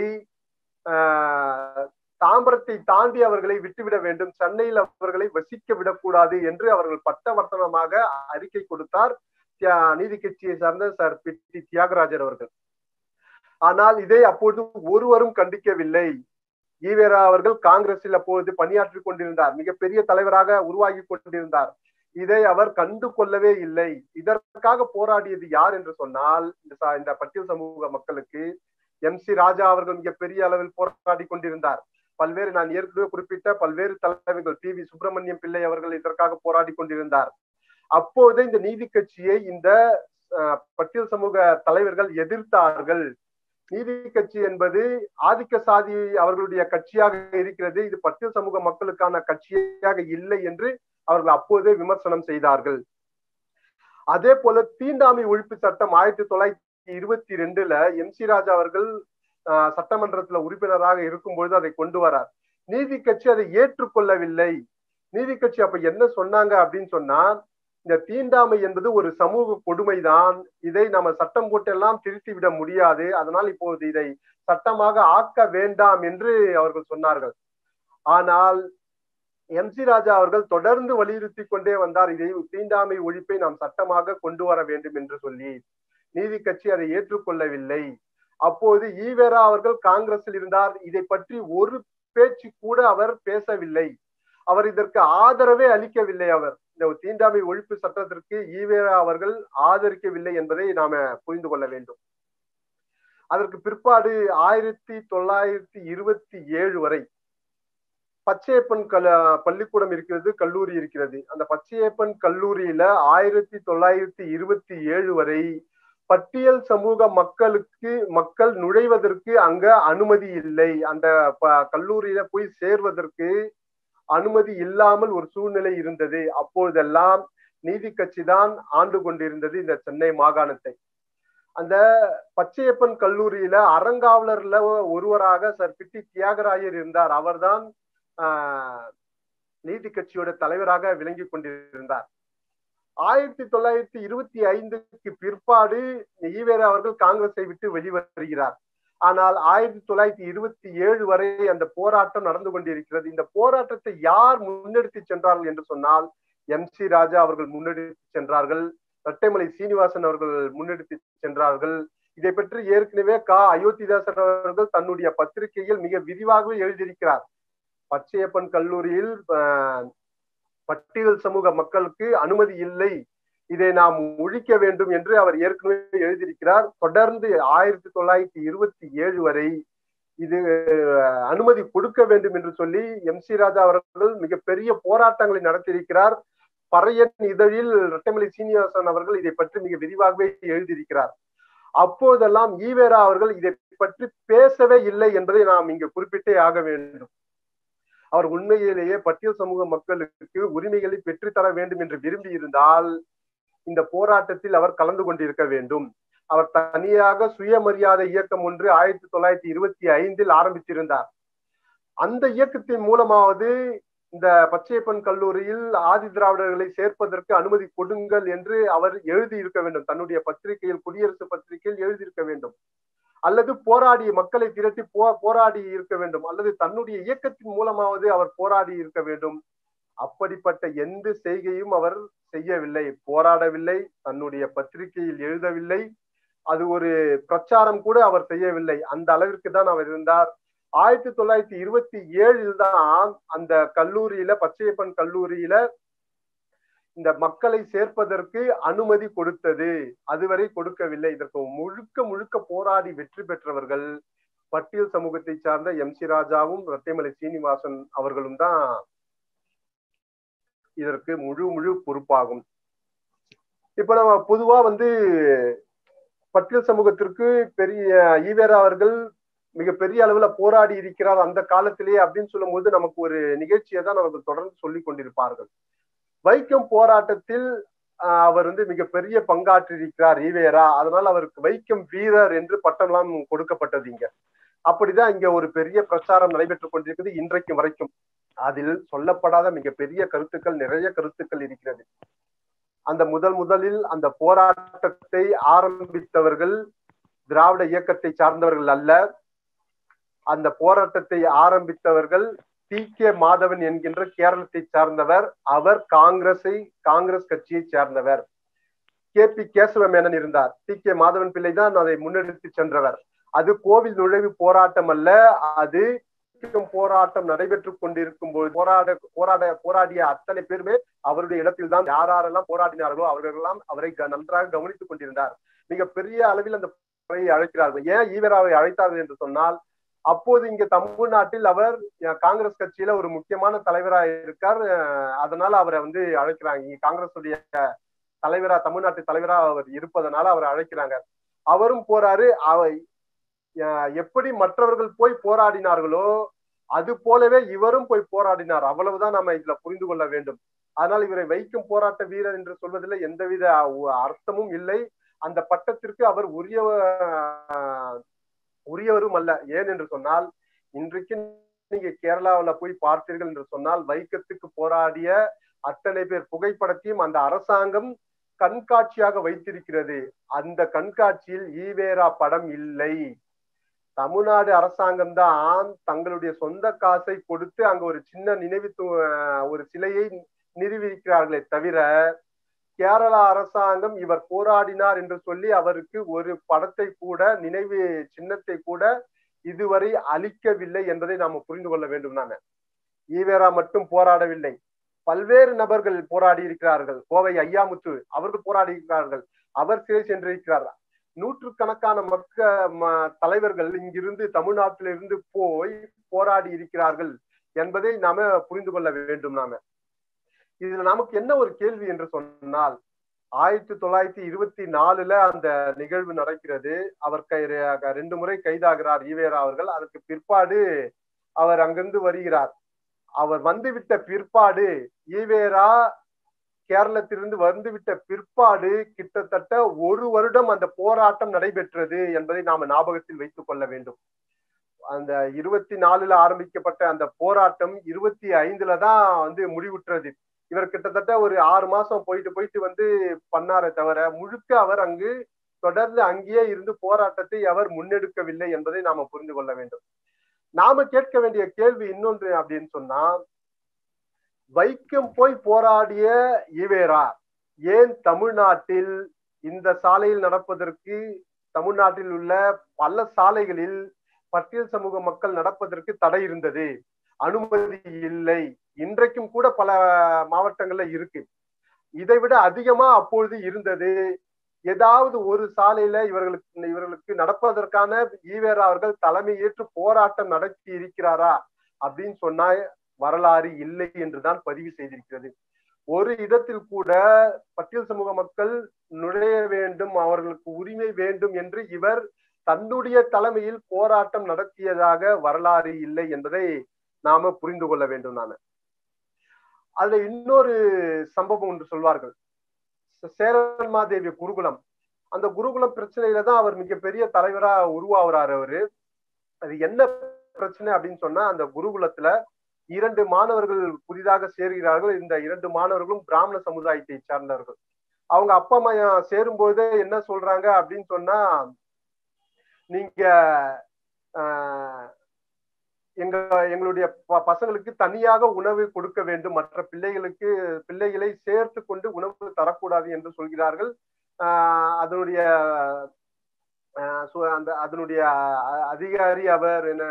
தாம்பரத்தை தாண்டி அவர்களை விட்டுவிட வேண்டும் சென்னையில் அவர்களை வசிக்க விடக்கூடாது என்று அவர்கள் பட்டவர்த்தனமாக அறிக்கை கொடுத்தார் நீதி கட்சியை சார்ந்த சார் பிட்டி தியாகராஜர் அவர்கள் ஆனால் இதை அப்பொழுது ஒருவரும் கண்டிக்கவில்லை ஈவேரா அவர்கள் காங்கிரஸில் அப்பொழுது பணியாற்றி கொண்டிருந்தார் மிகப்பெரிய தலைவராக உருவாகி கொண்டிருந்தார் இதை அவர் கண்டு கொள்ளவே இல்லை இதற்காக போராடியது யார் என்று சொன்னால் இந்த பட்டியல் சமூக மக்களுக்கு எம் சி ராஜா அவர்கள் மிகப்பெரிய அளவில் போராடி கொண்டிருந்தார் பல்வேறு நான் ஏற்கனவே குறிப்பிட்ட பல்வேறு தலைவர்கள் டி வி சுப்பிரமணியம் பிள்ளை அவர்கள் இதற்காக போராடி கொண்டிருந்தார் அப்போது இந்த நீதி கட்சியை இந்த பட்டியல் சமூக தலைவர்கள் எதிர்த்தார்கள் நீதி கட்சி என்பது ஆதிக்க சாதி அவர்களுடைய கட்சியாக இருக்கிறது இது பட்டியல் சமூக மக்களுக்கான கட்சியாக இல்லை என்று அவர்கள் அப்போதே விமர்சனம் செய்தார்கள் அதே போல தீண்டாமை ஒழிப்பு சட்டம் ஆயிரத்தி தொள்ளாயிரத்தி இருபத்தி ரெண்டுல எம் சி ராஜா அவர்கள் சட்டமன்றத்துல உறுப்பினராக இருக்கும்பொழுது அதை கொண்டு வரார் நீதி கட்சி அதை ஏற்றுக்கொள்ளவில்லை நீதி கட்சி அப்ப என்ன சொன்னாங்க அப்படின்னு சொன்னா இந்த தீண்டாமை என்பது ஒரு சமூக கொடுமைதான் இதை நம்ம சட்டம் போட்டெல்லாம் திருத்தி விட முடியாது அதனால் இப்போது இதை சட்டமாக ஆக்க வேண்டாம் என்று அவர்கள் சொன்னார்கள் ஆனால் எம் சி ராஜா அவர்கள் தொடர்ந்து வலியுறுத்தி கொண்டே வந்தார் இதை தீண்டாமை ஒழிப்பை நாம் சட்டமாக கொண்டு வர வேண்டும் என்று சொல்லி நீதி கட்சி அதை ஏற்றுக்கொள்ளவில்லை அப்போது ஈவேரா அவர்கள் காங்கிரஸில் இருந்தார் இதை பற்றி ஒரு பேச்சு கூட அவர் பேசவில்லை அவர் இதற்கு ஆதரவே அளிக்கவில்லை அவர் இந்த தீண்டாமை ஒழிப்பு சட்டத்திற்கு ஈவேரா அவர்கள் ஆதரிக்கவில்லை என்பதை நாம புரிந்து கொள்ள வேண்டும் அதற்கு பிற்பாடு ஆயிரத்தி தொள்ளாயிரத்தி இருபத்தி ஏழு வரை பச்சையப்பன் கல் பள்ளிக்கூடம் இருக்கிறது கல்லூரி இருக்கிறது அந்த பச்சையப்பன் கல்லூரியில ஆயிரத்தி தொள்ளாயிரத்தி இருபத்தி ஏழு வரை பட்டியல் சமூக மக்களுக்கு மக்கள் நுழைவதற்கு அங்க அனுமதி இல்லை அந்த கல்லூரியில போய் சேர்வதற்கு அனுமதி இல்லாமல் ஒரு சூழ்நிலை இருந்தது அப்பொழுதெல்லாம் நீதி கட்சி தான் ஆண்டு கொண்டிருந்தது இந்த சென்னை மாகாணத்தை அந்த பச்சையப்பன் கல்லூரியில அறங்காவலர்ல ஒருவராக சர் பிட்டி தியாகராயர் இருந்தார் அவர்தான் நீதி கட்சியோட தலைவராக விளங்கி கொண்டிருந்தார் ஆயிரத்தி தொள்ளாயிரத்தி இருபத்தி ஐந்துக்கு பிற்பாடு ஈவேரா அவர்கள் காங்கிரஸை விட்டு வெளிவருகிறார் ஆனால் ஆயிரத்தி தொள்ளாயிரத்தி இருபத்தி ஏழு வரை அந்த போராட்டம் நடந்து கொண்டிருக்கிறது இந்த போராட்டத்தை யார் முன்னெடுத்து சென்றார்கள் என்று சொன்னால் எம் சி ராஜா அவர்கள் முன்னெடுத்து சென்றார்கள் இரட்டைமலை சீனிவாசன் அவர்கள் முன்னெடுத்து சென்றார்கள் இதை பற்றி ஏற்கனவே கா அயோத்திதாசன் அவர்கள் தன்னுடைய பத்திரிகையில் மிக விரிவாகவே எழுதியிருக்கிறார் பச்சையப்பன் கல்லூரியில் பட்டியல் சமூக மக்களுக்கு அனுமதி இல்லை இதை நாம் ஒழிக்க வேண்டும் என்று அவர் ஏற்கனவே எழுதியிருக்கிறார் தொடர்ந்து ஆயிரத்தி தொள்ளாயிரத்தி இருபத்தி ஏழு வரை இது அனுமதி கொடுக்க வேண்டும் என்று சொல்லி எம் சி ராஜா அவர்கள் மிகப்பெரிய போராட்டங்களை நடத்தியிருக்கிறார் பறையன் இதழில் இரட்டைமலை சீனிவாசன் அவர்கள் இதை பற்றி மிக விரிவாகவே எழுதியிருக்கிறார் அப்போதெல்லாம் ஈவேரா அவர்கள் இதை பற்றி பேசவே இல்லை என்பதை நாம் இங்கு குறிப்பிட்டே ஆக வேண்டும் அவர் உண்மையிலேயே பட்டியல் சமூக மக்களுக்கு உரிமைகளை பெற்றுத்தர வேண்டும் என்று விரும்பி இருந்தால் இந்த போராட்டத்தில் அவர் கலந்து கொண்டிருக்க வேண்டும் அவர் தனியாக சுயமரியாதை இயக்கம் ஒன்று ஆயிரத்தி தொள்ளாயிரத்தி இருபத்தி ஐந்தில் ஆரம்பித்திருந்தார் அந்த இயக்கத்தின் மூலமாவது இந்த பச்சையப்பன் கல்லூரியில் ஆதி திராவிடர்களை சேர்ப்பதற்கு அனுமதி கொடுங்கள் என்று அவர் எழுதி இருக்க வேண்டும் தன்னுடைய பத்திரிகையில் குடியரசு பத்திரிகையில் எழுதியிருக்க வேண்டும் அல்லது போராடி மக்களை திரட்டி போ போராடி இருக்க வேண்டும் அல்லது தன்னுடைய இயக்கத்தின் மூலமாவது அவர் போராடி இருக்க வேண்டும் அப்படிப்பட்ட எந்த செய்கையும் அவர் செய்யவில்லை போராடவில்லை தன்னுடைய பத்திரிகையில் எழுதவில்லை அது ஒரு பிரச்சாரம் கூட அவர் செய்யவில்லை அந்த அளவிற்கு தான் அவர் இருந்தார் ஆயிரத்தி தொள்ளாயிரத்தி இருபத்தி ஏழில் தான் அந்த கல்லூரியில பச்சையப்பன் கல்லூரியில இந்த மக்களை சேர்ப்பதற்கு அனுமதி கொடுத்தது அதுவரை கொடுக்கவில்லை இதற்கு முழுக்க முழுக்க போராடி வெற்றி பெற்றவர்கள் பட்டியல் சமூகத்தை சார்ந்த எம் சி ராஜாவும் ரத்தியமலை சீனிவாசன் அவர்களும் தான் இதற்கு முழு முழு பொறுப்பாகும் இப்ப நம்ம பொதுவா வந்து பட்டியல் சமூகத்திற்கு பெரிய ஈவேரா அவர்கள் மிகப்பெரிய அளவுல போராடி இருக்கிறார் அந்த காலத்திலேயே அப்படின்னு சொல்லும் போது நமக்கு ஒரு நிகழ்ச்சியை தான் நமக்கு தொடர்ந்து சொல்லி கொண்டிருப்பார்கள் வைக்கம் போராட்டத்தில் அவர் வந்து மிகப்பெரிய பங்காற்றிருக்கிறார் ஈவேரா அதனால் அவருக்கு வைக்கம் வீரர் என்று பட்டம்லாம் கொடுக்கப்பட்டது இங்க அப்படிதான் இங்க ஒரு பெரிய பிரச்சாரம் நடைபெற்றுக் கொண்டிருக்குது இன்றைக்கு வரைக்கும் அதில் சொல்லப்படாத மிகப்பெரிய கருத்துக்கள் நிறைய கருத்துக்கள் இருக்கிறது அந்த முதல் முதலில் அந்த போராட்டத்தை ஆரம்பித்தவர்கள் திராவிட இயக்கத்தை சார்ந்தவர்கள் அல்ல அந்த போராட்டத்தை ஆரம்பித்தவர்கள் டி கே மாதவன் என்கின்ற கேரளத்தை சார்ந்தவர் அவர் காங்கிரஸை காங்கிரஸ் கட்சியை சேர்ந்தவர் கே பி கேசவ மேனன் இருந்தார் டி கே மாதவன் பிள்ளை தான் அதை முன்னெடுத்து சென்றவர் அது கோவில் நுழைவு போராட்டம் அல்ல அது போராட்டம் நடைபெற்றுக் கொண்டிருக்கும் போது போராட போராட போராடிய அத்தனை பேருமே அவருடைய இடத்தில் தான் யாரெல்லாம் போராடினார்களோ அவர்களெல்லாம் அவரை நன்றாக கவனித்துக் கொண்டிருந்தார் மிக பெரிய அளவில் அந்த அழைக்கிறார்கள் ஏன் ஈவராவை அழைத்தார்கள் என்று சொன்னால் அப்போது இங்க தமிழ்நாட்டில் அவர் காங்கிரஸ் கட்சியில ஒரு முக்கியமான தலைவராக இருக்கார் அதனால அவரை வந்து அழைக்கிறாங்க இங்க காங்கிரஸ் உடைய தலைவரா தமிழ்நாட்டு தலைவரா அவர் இருப்பதனால அவரை அழைக்கிறாங்க அவரும் போறாரு அவை எப்படி மற்றவர்கள் போய் போராடினார்களோ அது போலவே இவரும் போய் போராடினார் அவ்வளவுதான் நம்ம இதுல புரிந்து கொள்ள வேண்டும் அதனால் இவரை வைக்கும் போராட்ட வீரர் என்று சொல்வதில் எந்தவித அர்த்தமும் இல்லை அந்த பட்டத்திற்கு அவர் உரிய உரியவரும் அல்ல ஏன் என்று சொன்னால் இன்றைக்கு நீங்க கேரளாவில் போய் பார்த்தீர்கள் என்று சொன்னால் வைக்கத்துக்கு போராடிய அத்தனை பேர் புகைப்படத்தையும் அந்த அரசாங்கம் கண்காட்சியாக வைத்திருக்கிறது அந்த கண்காட்சியில் ஈவேரா படம் இல்லை தமிழ்நாடு அரசாங்கம் தான் தங்களுடைய சொந்த காசை கொடுத்து அங்க ஒரு சின்ன நினைவு ஒரு சிலையை நிறுவியிருக்கிறார்களே தவிர கேரளா அரசாங்கம் இவர் போராடினார் என்று சொல்லி அவருக்கு ஒரு படத்தை கூட நினைவு சின்னத்தை கூட இதுவரை அளிக்கவில்லை என்பதை நாம் புரிந்து கொள்ள வேண்டும் நாம ஈவேரா மட்டும் போராடவில்லை பல்வேறு நபர்கள் போராடி இருக்கிறார்கள் கோவை ஐயாமுத்து அவர்கள் போராடி இருக்கிறார்கள் அவர் சிறை சென்றிருக்கிறார் நூற்றுக்கணக்கான மக்க தலைவர்கள் இங்கிருந்து தமிழ்நாட்டிலிருந்து போய் போராடி இருக்கிறார்கள் என்பதை நாம புரிந்து கொள்ள வேண்டும் நாம இதுல நமக்கு என்ன ஒரு கேள்வி என்று சொன்னால் ஆயிரத்தி தொள்ளாயிரத்தி இருபத்தி நாலுல அந்த நிகழ்வு நடக்கிறது அவர் கை ரெண்டு முறை கைதாகிறார் ஈவேரா அவர்கள் அதற்கு பிற்பாடு அவர் அங்கிருந்து வருகிறார் அவர் வந்துவிட்ட பிற்பாடு ஈவேரா கேரளத்திலிருந்து வந்துவிட்ட பிற்பாடு கிட்டத்தட்ட ஒரு வருடம் அந்த போராட்டம் நடைபெற்றது என்பதை நாம ஞாபகத்தில் வைத்துக் கொள்ள வேண்டும் அந்த இருபத்தி நாலுல ஆரம்பிக்கப்பட்ட அந்த போராட்டம் இருபத்தி ஐந்துல தான் வந்து முடிவுற்றது இவர் கிட்டத்தட்ட ஒரு ஆறு மாசம் போயிட்டு போயிட்டு வந்து பண்ணாரே தவிர முழுக்க அவர் அங்கு தொடர்ந்து அங்கேயே இருந்து போராட்டத்தை அவர் முன்னெடுக்கவில்லை என்பதை நாம புரிந்து கொள்ள வேண்டும் நாம கேட்க வேண்டிய கேள்வி இன்னொன்று அப்படின்னு சொன்னா வைக்கம் போய் போராடிய ஈவேரா ஏன் தமிழ்நாட்டில் இந்த சாலையில் நடப்பதற்கு தமிழ்நாட்டில் உள்ள பல சாலைகளில் பட்டியல் சமூக மக்கள் நடப்பதற்கு தடை இருந்தது அனுமதி இல்லை இன்றைக்கும் கூட பல மாவட்டங்கள்ல இருக்கு இதை விட அதிகமா அப்பொழுது இருந்தது ஏதாவது ஒரு சாலையில இவர்களுக்கு இவர்களுக்கு நடப்பதற்கான ஈவேரா அவர்கள் தலைமை ஏற்று போராட்டம் நடத்தி இருக்கிறாரா அப்படின்னு சொன்னா வரலாறு இல்லை என்றுதான் பதிவு செய்திருக்கிறது ஒரு இடத்தில் கூட பட்டியல் சமூக மக்கள் நுழைய வேண்டும் அவர்களுக்கு உரிமை வேண்டும் என்று இவர் தன்னுடைய தலைமையில் போராட்டம் நடத்தியதாக வரலாறு இல்லை என்பதை நாம புரிந்து கொள்ள வேண்டும் நாம அதுல இன்னொரு சம்பவம் ஒன்று சொல்வார்கள் சேரன்மாதேவி குருகுலம் அந்த குருகுலம் பிரச்சனையில தான் அவர் மிகப்பெரிய தலைவரா உருவாகிறாரு அவரு அது என்ன பிரச்சனை அப்படின்னு சொன்னா அந்த குருகுலத்துல இரண்டு மாணவர்கள் புதிதாக சேர்கிறார்கள் இந்த இரண்டு மாணவர்களும் பிராமண சமுதாயத்தை சார்ந்தவர்கள் அவங்க அப்பா அம்மா சேரும்போது என்ன சொல்றாங்க அப்படின்னு சொன்னா நீங்க எங்க எங்களுடைய பசங்களுக்கு தனியாக உணவு கொடுக்க வேண்டும் மற்ற பிள்ளைகளுக்கு பிள்ளைகளை சேர்த்து கொண்டு உணவு தரக்கூடாது என்று சொல்கிறார்கள் அதனுடைய அந்த அதனுடைய அதிகாரி அவர் என்ன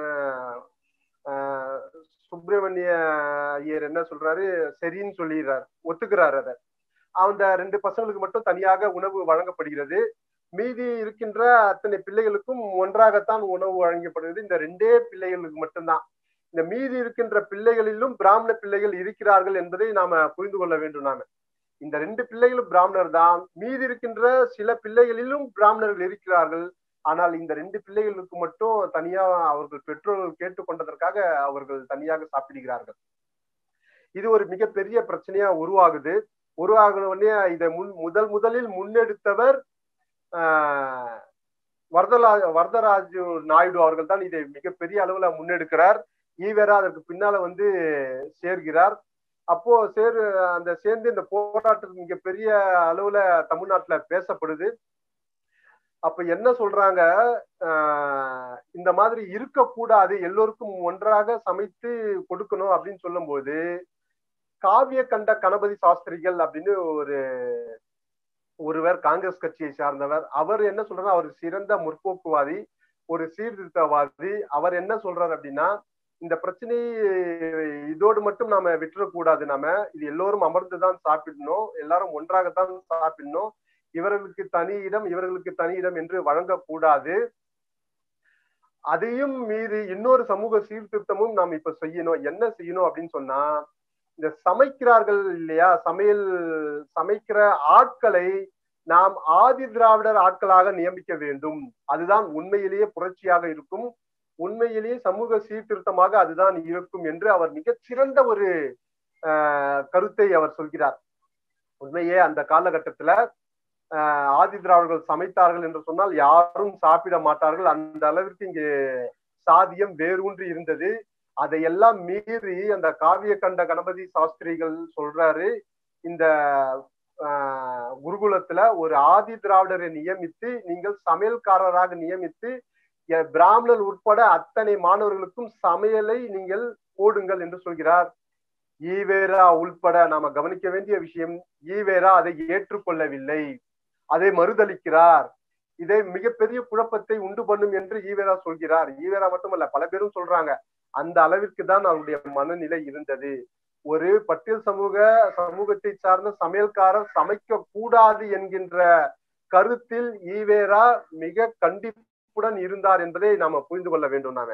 சுப்பிரமணிய ஐயர் என்ன சொல்றாரு சரின்னு சொல்லிடுறாரு ஒத்துக்கிறாரு அதை அந்த ரெண்டு பசங்களுக்கு மட்டும் தனியாக உணவு வழங்கப்படுகிறது மீதி இருக்கின்ற அத்தனை பிள்ளைகளுக்கும் ஒன்றாகத்தான் உணவு வழங்கப்படுகிறது இந்த ரெண்டே பிள்ளைகளுக்கு மட்டும்தான் இந்த மீதி இருக்கின்ற பிள்ளைகளிலும் பிராமண பிள்ளைகள் இருக்கிறார்கள் என்பதை நாம புரிந்து கொள்ள வேண்டும் நாம இந்த ரெண்டு பிள்ளைகளும் பிராமணர் தான் மீதி இருக்கின்ற சில பிள்ளைகளிலும் பிராமணர்கள் இருக்கிறார்கள் ஆனால் இந்த ரெண்டு பிள்ளைகளுக்கு மட்டும் தனியா அவர்கள் பெற்றோர்கள் கேட்டுக்கொண்டதற்காக அவர்கள் தனியாக சாப்பிடுகிறார்கள் இது ஒரு மிகப்பெரிய பிரச்சனையா உருவாகுது உருவாகின உடனே இதை முன் முதல் முதலில் முன்னெடுத்தவர் ஆஹ் வரதராஜ் வரதராஜ் நாயுடு அவர்கள் தான் இதை மிகப்பெரிய அளவுல முன்னெடுக்கிறார் ஈவேரா அதற்கு பின்னால வந்து சேர்கிறார் அப்போ சேர் அந்த சேர்ந்து இந்த போராட்டம் மிகப்பெரிய அளவுல தமிழ்நாட்டுல பேசப்படுது அப்ப என்ன சொல்றாங்க இந்த மாதிரி இருக்கக்கூடாது எல்லோருக்கும் ஒன்றாக சமைத்து கொடுக்கணும் அப்படின்னு சொல்லும்போது காவிய கண்ட கணபதி சாஸ்திரிகள் அப்படின்னு ஒரு ஒருவர் காங்கிரஸ் கட்சியை சார்ந்தவர் அவர் என்ன சொல்றாரு அவர் சிறந்த முற்போக்குவாதி ஒரு சீர்திருத்தவாதி அவர் என்ன சொல்றாரு அப்படின்னா இந்த பிரச்சனை இதோடு மட்டும் நாம விட்டுறக்கூடாது நாம இது எல்லோரும் அமர்ந்துதான் சாப்பிடணும் எல்லாரும் ஒன்றாகத்தான் சாப்பிடணும் இவர்களுக்கு தனி இடம் இவர்களுக்கு தனி இடம் என்று வழங்கக்கூடாது அதையும் மீறி இன்னொரு சமூக சீர்திருத்தமும் நாம் இப்ப செய்யணும் என்ன செய்யணும் அப்படின்னு சொன்னா இந்த சமைக்கிறார்கள் இல்லையா சமையல் சமைக்கிற ஆட்களை நாம் ஆதி திராவிடர் ஆட்களாக நியமிக்க வேண்டும் அதுதான் உண்மையிலேயே புரட்சியாக இருக்கும் உண்மையிலேயே சமூக சீர்திருத்தமாக அதுதான் இருக்கும் என்று அவர் மிகச்சிறந்த ஒரு கருத்தை அவர் சொல்கிறார் உண்மையே அந்த காலகட்டத்துல ஆதி திராவிடர்கள் சமைத்தார்கள் என்று சொன்னால் யாரும் சாப்பிட மாட்டார்கள் அந்த அளவிற்கு இங்கு சாதியம் வேரூன்றி இருந்தது அதையெல்லாம் மீறி அந்த காவிய கண்ட கணபதி சாஸ்திரிகள் சொல்றாரு இந்த குருகுலத்துல ஒரு ஆதி திராவிடரை நியமித்து நீங்கள் சமையல்காரராக நியமித்து பிராமணர் உட்பட அத்தனை மாணவர்களுக்கும் சமையலை நீங்கள் போடுங்கள் என்று சொல்கிறார் ஈவேரா உள்பட நாம கவனிக்க வேண்டிய விஷயம் ஈவேரா அதை ஏற்றுக்கொள்ளவில்லை அதை மறுதளிக்கிறார் இதை மிகப்பெரிய குழப்பத்தை உண்டு பண்ணும் என்று ஈவேரா சொல்கிறார் ஈவேரா மட்டுமல்ல பல பேரும் சொல்றாங்க அந்த அளவிற்கு தான் அவருடைய மனநிலை இருந்தது ஒரு பட்டியல் சமூக சமூகத்தை சார்ந்த சமையல்காரர் சமைக்க கூடாது என்கின்ற கருத்தில் ஈவேரா மிக கண்டிப்புடன் இருந்தார் என்பதை நாம புரிந்து கொள்ள வேண்டும் நாம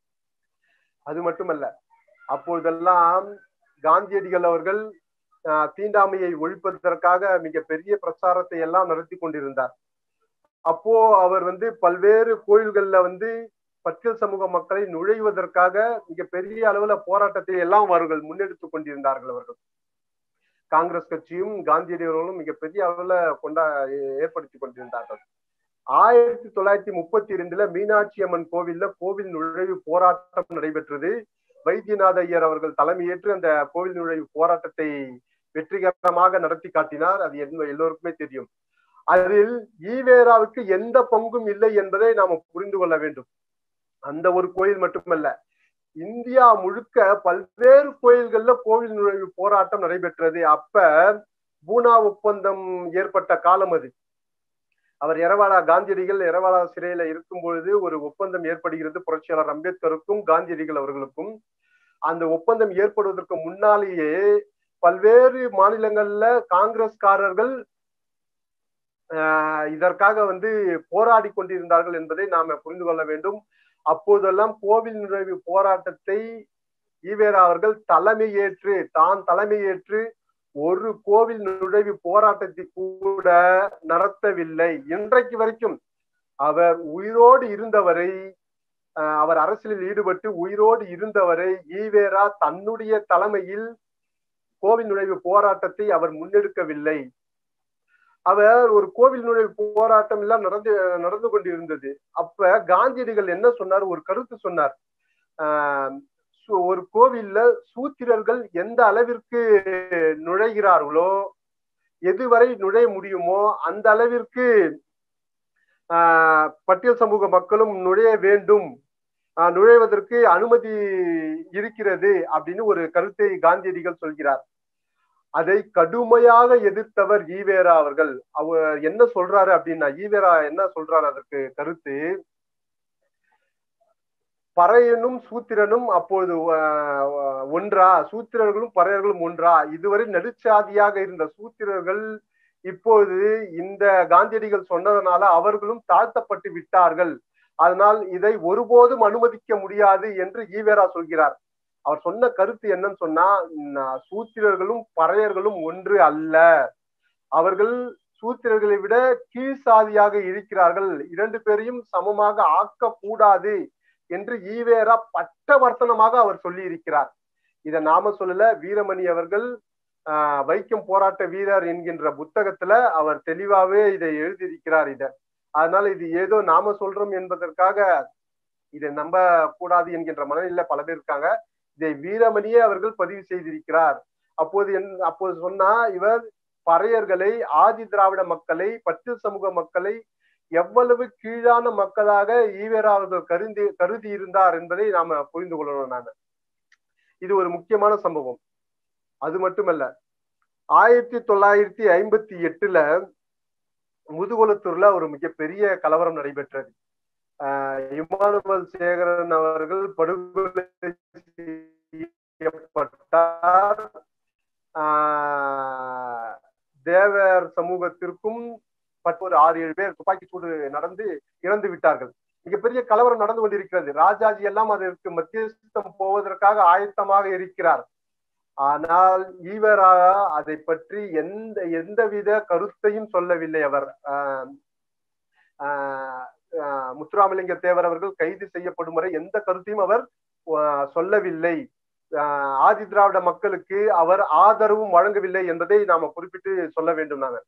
அது மட்டுமல்ல அப்பொழுதெல்லாம் காந்தியடிகள் அவர்கள் தீண்டாமையை ஒழிப்பதற்காக மிக பெரிய பிரச்சாரத்தை எல்லாம் நடத்தி கொண்டிருந்தார் அப்போ அவர் வந்து பல்வேறு கோயில்கள்ல வந்து பட்டியல் சமூக மக்களை நுழைவதற்காக மிக பெரிய அளவுல போராட்டத்தை எல்லாம் அவர்கள் முன்னெடுத்து கொண்டிருந்தார்கள் அவர்கள் காங்கிரஸ் கட்சியும் காந்தியடிகளும் மிகப்பெரிய அளவுல கொண்டா ஏற்படுத்தி கொண்டிருந்தார்கள் ஆயிரத்தி தொள்ளாயிரத்தி முப்பத்தி இரண்டுல மீனாட்சி அம்மன் கோவில்ல கோவில் நுழைவு போராட்டம் நடைபெற்றது வைத்தியநாத ஐயர் அவர்கள் தலைமையேற்று அந்த கோவில் நுழைவு போராட்டத்தை வெற்றிகரமாக நடத்தி காட்டினார் அது எல்லோருக்குமே தெரியும் அதில் ஈவேராவுக்கு எந்த பங்கும் இல்லை என்பதை நாம புரிந்து கொள்ள வேண்டும் அந்த ஒரு கோயில் மட்டுமல்ல இந்தியா முழுக்க பல்வேறு கோயில்கள்ல கோவில் நுழைவு போராட்டம் நடைபெற்றது அப்ப பூனா ஒப்பந்தம் ஏற்பட்ட காலம் அது அவர் எரவாடா காந்தியடிகள் எரவாடா சிறையில இருக்கும் பொழுது ஒரு ஒப்பந்தம் ஏற்படுகிறது புரட்சியாளர் அம்பேத்கருக்கும் காந்தியடிகள் அவர்களுக்கும் அந்த ஒப்பந்தம் ஏற்படுவதற்கு முன்னாலேயே பல்வேறு மாநிலங்கள்ல காங்கிரஸ்காரர்கள் இதற்காக வந்து போராடி கொண்டிருந்தார்கள் என்பதை நாம புரிந்து கொள்ள வேண்டும் அப்போதெல்லாம் கோவில் நுழைவு போராட்டத்தை ஈவேரா அவர்கள் தலைமையேற்று தான் தலைமையேற்று ஒரு கோவில் நுழைவு போராட்டத்தை கூட நடத்தவில்லை இன்றைக்கு வரைக்கும் அவர் உயிரோடு இருந்தவரை அவர் அரசியலில் ஈடுபட்டு உயிரோடு இருந்தவரை ஈவேரா தன்னுடைய தலைமையில் கோவில் நுழைவு போராட்டத்தை அவர் முன்னெடுக்கவில்லை அவர் ஒரு கோவில் நுழைவு போராட்டம் எல்லாம் நடந்து நடந்து கொண்டிருந்தது அப்ப காந்தியடிகள் என்ன சொன்னார் ஒரு கருத்து சொன்னார் ஆஹ் ஒரு கோவில்ல சூத்திரர்கள் எந்த அளவிற்கு நுழைகிறார்களோ எதுவரை நுழைய முடியுமோ அந்த அளவிற்கு ஆஹ் பட்டியல் சமூக மக்களும் நுழைய வேண்டும் நுழைவதற்கு அனுமதி இருக்கிறது அப்படின்னு ஒரு கருத்தை காந்தியடிகள் சொல்கிறார் அதை கடுமையாக எதிர்த்தவர் ஈவேரா அவர்கள் அவர் என்ன சொல்றாரு அப்படின்னா ஈவேரா என்ன சொல்றாரு அதற்கு கருத்து பறையனும் சூத்திரனும் அப்பொழுது அஹ், ஒன்றா சூத்திரர்களும் பறையர்களும் ஒன்றா இதுவரை நடுச்சாதியாக இருந்த சூத்திரர்கள் இப்போது இந்த காந்தியடிகள் சொன்னதனால அவர்களும் தாழ்த்தப்பட்டு விட்டார்கள் அதனால் இதை ஒருபோதும் அனுமதிக்க முடியாது என்று ஈவேரா சொல்கிறார் அவர் சொன்ன கருத்து என்னன்னு சொன்னா ந- சூத்திரர்களும் பறையர்களும் ஒன்று அல்ல அவர்கள் சூத்திரர்களை விட கீழ் சாதியாக இருக்கிறார்கள் இரண்டு பேரையும் சமமாக ஆக்கக்கூடாது என்று ஈவேரா பட்டவர்த்தனமாக அவர் சொல்லி இருக்கிறார் இதை நாம சொல்லல வீரமணி அவர்கள் ஆஹ், வைக்கம் போராட்ட வீரர் என்கின்ற புத்தகத்துல அவர் தெளிவாவே இதை எழுதியிருக்கிறார் இத அதனால இது ஏதோ நாம சொல்றோம் என்பதற்காக இதை நம்ப கூடாது என்கின்ற மனநிலை பல பேர் இருக்காங்க இதை வீரமணியே அவர்கள் பதிவு செய்திருக்கிறார் அப்போது என் அப்போது சொன்னா இவர் பறையர்களை ஆதி திராவிட மக்களை பட்டியல் சமூக மக்களை எவ்வளவு கீழான மக்களாக ஈவேரா அவர்கள் கருதி கருதி இருந்தார் என்பதை நாம புரிந்து கொள்ளணும் நாம இது ஒரு முக்கியமான சம்பவம் அது மட்டுமல்ல ஆயிரத்தி தொள்ளாயிரத்தி ஐம்பத்தி எட்டுல முதுகுளத்தூர்ல ஒரு மிகப்பெரிய கலவரம் நடைபெற்றது ஆஹ் இமானுவல் சேகரன் அவர்கள் படுகொலை செய்யப்பட்டார் ஆஹ் தேவர் சமூகத்திற்கும் பட் ஒரு ஆறு ஏழு பேர் துப்பாக்கி சூடு நடந்து இறந்து விட்டார்கள் மிகப்பெரிய கலவரம் நடந்து கொண்டிருக்கிறது ராஜாஜி எல்லாம் அதற்கு மத்தியஸ்தம் போவதற்காக ஆயத்தமாக இருக்கிறார் ஆனால் ஈவரா அதை பற்றி எந்த எந்தவித கருத்தையும் சொல்லவில்லை அவர் ஆஹ் ஆஹ் ஆஹ் முத்துராமலிங்க தேவர் அவர்கள் கைது செய்யப்படும் வரை எந்த கருத்தையும் அவர் ஆஹ் சொல்லவில்லை ஆஹ் ஆதி திராவிட மக்களுக்கு அவர் ஆதரவும் வழங்கவில்லை என்பதை நாம குறிப்பிட்டு சொல்ல வேண்டும் நாங்க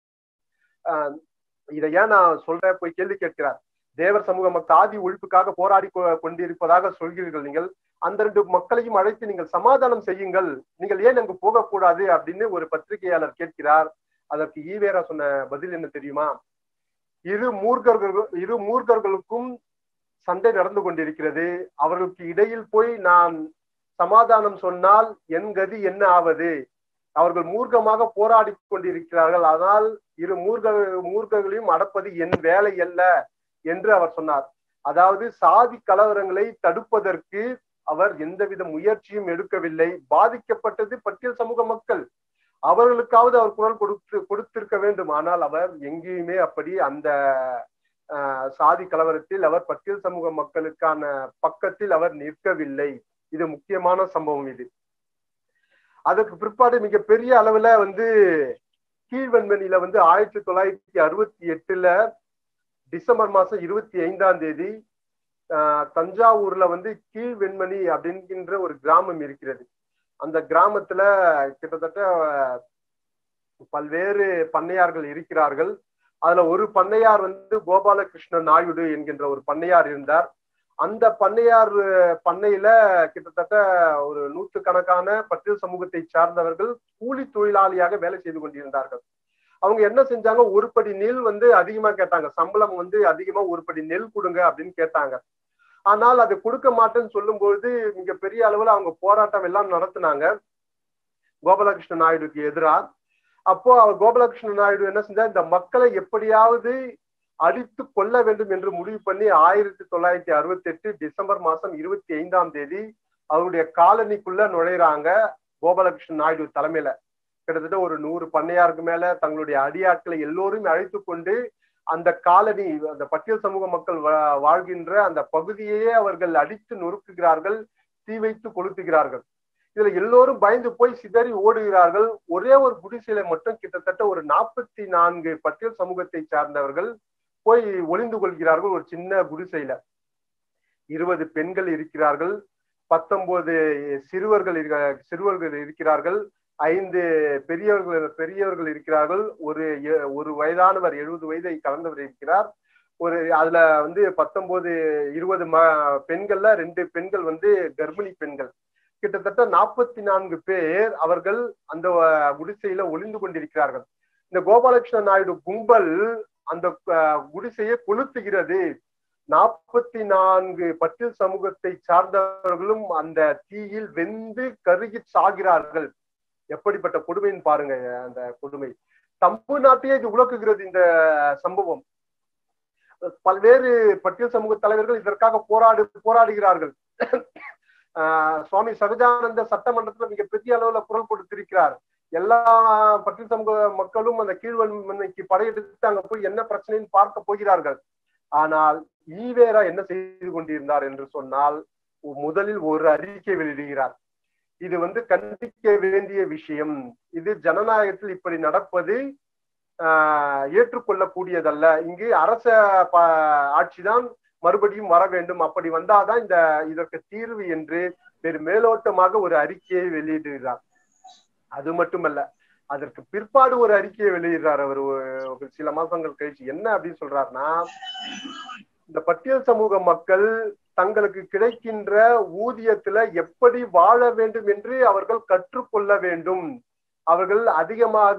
ஆஹ் இதை ஏன் நான் சொல்றேன் போய் கேள்வி கேட்கிறார் தேவர் சமூக மக்கள் ஆதி ஒழிப்புக்காக போராடி கொ- கொண்டிருப்பதாக சொல்கிறீர்கள் நீங்கள் அந்த ரெண்டு மக்களையும் அழைத்து நீங்கள் சமாதானம் செய்யுங்கள் நீங்கள் ஏன் அங்கு போகக்கூடாது அப்படின்னு ஒரு பத்திரிகையாளர் கேட்கிறார் அதற்கு ஈவேரா சொன்ன பதில் என்ன தெரியுமா இரு மூர்க்கர்கள் இரு மூர்க்கர்களுக்கும் சண்டை நடந்து கொண்டிருக்கிறது அவர்களுக்கு இடையில் போய் நான் சமாதானம் சொன்னால் என் கதி என்ன ஆவது அவர்கள் மூர்க்கமாக போராடி கொண்டிருக்கிறார்கள் ஆனால் இரு மூர்க்க மூர்க்கங்களையும் அடப்பது என் வேலை அல்ல என்று அவர் சொன்னார் அதாவது சாதி கலவரங்களை தடுப்பதற்கு அவர் எந்தவித முயற்சியும் எடுக்கவில்லை பாதிக்கப்பட்டது பட்டியல் சமூக மக்கள் அவர்களுக்காவது அவர் குரல் கொடுத்து கொடுத்திருக்க வேண்டும் ஆனால் அவர் எங்கேயுமே அப்படி அந்த ஆஹ், சாதி கலவரத்தில் அவர் பட்டியல் சமூக மக்களுக்கான பக்கத்தில் அவர் நிற்கவில்லை இது முக்கியமான சம்பவம் இது அதற்கு பிற்பாடு மிகப்பெரிய அளவுல வந்து கீழ்வெண்மணியில வந்து ஆயிரத்தி தொள்ளாயிரத்தி அறுபத்தி எட்டுல டிசம்பர் மாசம் இருபத்தி ஐந்தாம் தேதி ஆஹ், தஞ்சாவூர்ல வந்து கீழ்வெண்மணி அப்படின்கின்ற ஒரு கிராமம் இருக்கிறது அந்த கிராமத்துல கிட்டத்தட்ட அஹ், பல்வேறு பண்ணையார்கள் இருக்கிறார்கள் அதுல ஒரு பண்ணையார் வந்து கோபாலகிருஷ்ண நாயுடு என்கின்ற ஒரு பண்ணையார் இருந்தார் அந்த பண்ணையார் அஹ், பண்ணையில கிட்டத்தட்ட ஒரு நூற்றுக்கணக்கான பட்டியல் சமூகத்தை சார்ந்தவர்கள் கூலி தொழிலாளியாக வேலை செய்து கொண்டிருந்தார்கள் அவங்க என்ன செஞ்சாங்க ஒரு படி நெல் வந்து அதிகமா கேட்டாங்க சம்பளம் வந்து அதிகமா ஒரு படி நெல் கொடுங்க அப்படின்னு கேட்டாங்க ஆனால் அது கொடுக்க மாட்டேன்னு சொல்லும்பொழுது மிக பெரிய அளவுல அவங்க போராட்டம் எல்லாம் நடத்தினாங்க கோபாலகிருஷ்ண நாயுடுக்கு எதிராக அப்போ அவர் கோபாலகிருஷ்ண நாயுடு என்ன செஞ்சார் இந்த மக்களை எப்படியாவது அடித்து கொள்ள வேண்டும் என்று முடிவு பண்ணி ஆயிரத்தி தொள்ளாயிரத்தி அறுபத்தி எட்டு டிசம்பர் மாசம் இருபத்தி ஐந்தாம் தேதி அவருடைய காலனிக்குள்ள நுழையிறாங்க கோபாலகிருஷ்ண நாயுடு தலைமையில கிட்டத்தட்ட ஒரு நூறு பண்ணையாருக்கு மேல தங்களுடைய அடியாட்களை எல்லோரும் அழைத்து கொண்டு அந்த காலனி அந்த பட்டியல் சமூக மக்கள் வா- வாழ்கின்ற அந்த பகுதியையே அவர்கள் அடித்து நொறுக்குகிறார்கள் தீ வைத்து கொளுத்துகிறார்கள் இதுல எல்லோரும் பயந்து போய் சிதறி ஓடுகிறார்கள் ஒரே ஒரு குடிசையில மட்டும் கிட்டத்தட்ட ஒரு நாற்பத்தி நான்கு பட்டியல் சமூகத்தை சார்ந்தவர்கள் போய் ஒளிந்து கொள்கிறார்கள் ஒரு சின்ன குடிசையில இருபது பெண்கள் இருக்கிறார்கள் பத்தொன்பது சிறுவர்கள் இருக்க- சிறுவர்கள் இருக்கிறார்கள் ஐந்து பெரியவர்கள் பெரியவர்கள் இருக்கிறார்கள் ஒரு எ- ஒரு வயதானவர் எழுபது வயதை கலந்தவர் இருக்கிறார் ஒரு அதுல வந்து பத்தொன்பது இருபது ம பெண்கள்ல ரெண்டு பெண்கள் வந்து கர்ப்பிணி பெண்கள் கிட்டத்தட்ட நாற்பத்தி நான்கு பேர் அவர்கள் அந்த அஹ், குடிசையில ஒளிந்து கொண்டிருக்கிறார்கள் இந்த கோபாலகிருஷ்ண நாயுடு கும்பல் அந்த அஹ், குடிசையை கொளுத்துகிறது நாற்பத்தி நான்கு பட்டியல் சமூகத்தை சார்ந்தவர்களும் அந்த தீயில் வெந்து கருகி சாகிறார்கள் எப்படிப்பட்ட கொடுமைன்னு பாருங்க அந்த கொடுமை தமிழ்நாட்டையே இது உலக்குகிறது இந்த சம்பவம் பல்வேறு பட்டியல் சமூக தலைவர்கள் இதற்காக போராடு போராடுகிறார்கள் ஆஹ் சுவாமி சகஜானந்த சட்டமன்றத்துல மிகப்பெரிய அளவுல குரல் கொடுத்திருக்கிறார் எல்லா பட்டியல் சமூக மக்களும் அந்த கீழ்வன்மைக்கு படையெடுத்து அங்க போய் என்ன பிரச்சனைன்னு பார்க்க போகிறார்கள் ஆனால் ஈவேரா என்ன செய்து கொண்டிருந்தார் என்று சொன்னால் முதலில் ஒரு அறிக்கை வெளியிடுகிறார் இது வந்து கண்டிக்க வேண்டிய விஷயம் இது ஜனநாயகத்தில் இப்படி நடப்பது ஆஹ் ஏற்றுக்கொள்ளக்கூடியதல்ல இங்கு அரச ஆட்சிதான் மறுபடியும் வர வேண்டும் அப்படி வந்தாதான் இந்த இதற்கு தீர்வு என்று வேறு மேலோட்டமாக ஒரு அறிக்கையை வெளியிடுகிறார் அது மட்டுமல்ல அதற்கு பிற்பாடு ஒரு அறிக்கையை வெளியிடுறார் அவர் ஒரு சில மாசங்கள் கழிச்சு என்ன அப்படின்னு சொல்றாருன்னா இந்த பட்டியல் சமூக மக்கள் தங்களுக்கு கிடைக்கின்ற ஊதியத்துல எப்படி வாழ வேண்டும் என்று அவர்கள் கற்றுக்கொள்ள வேண்டும் அவர்கள் அதிகமாக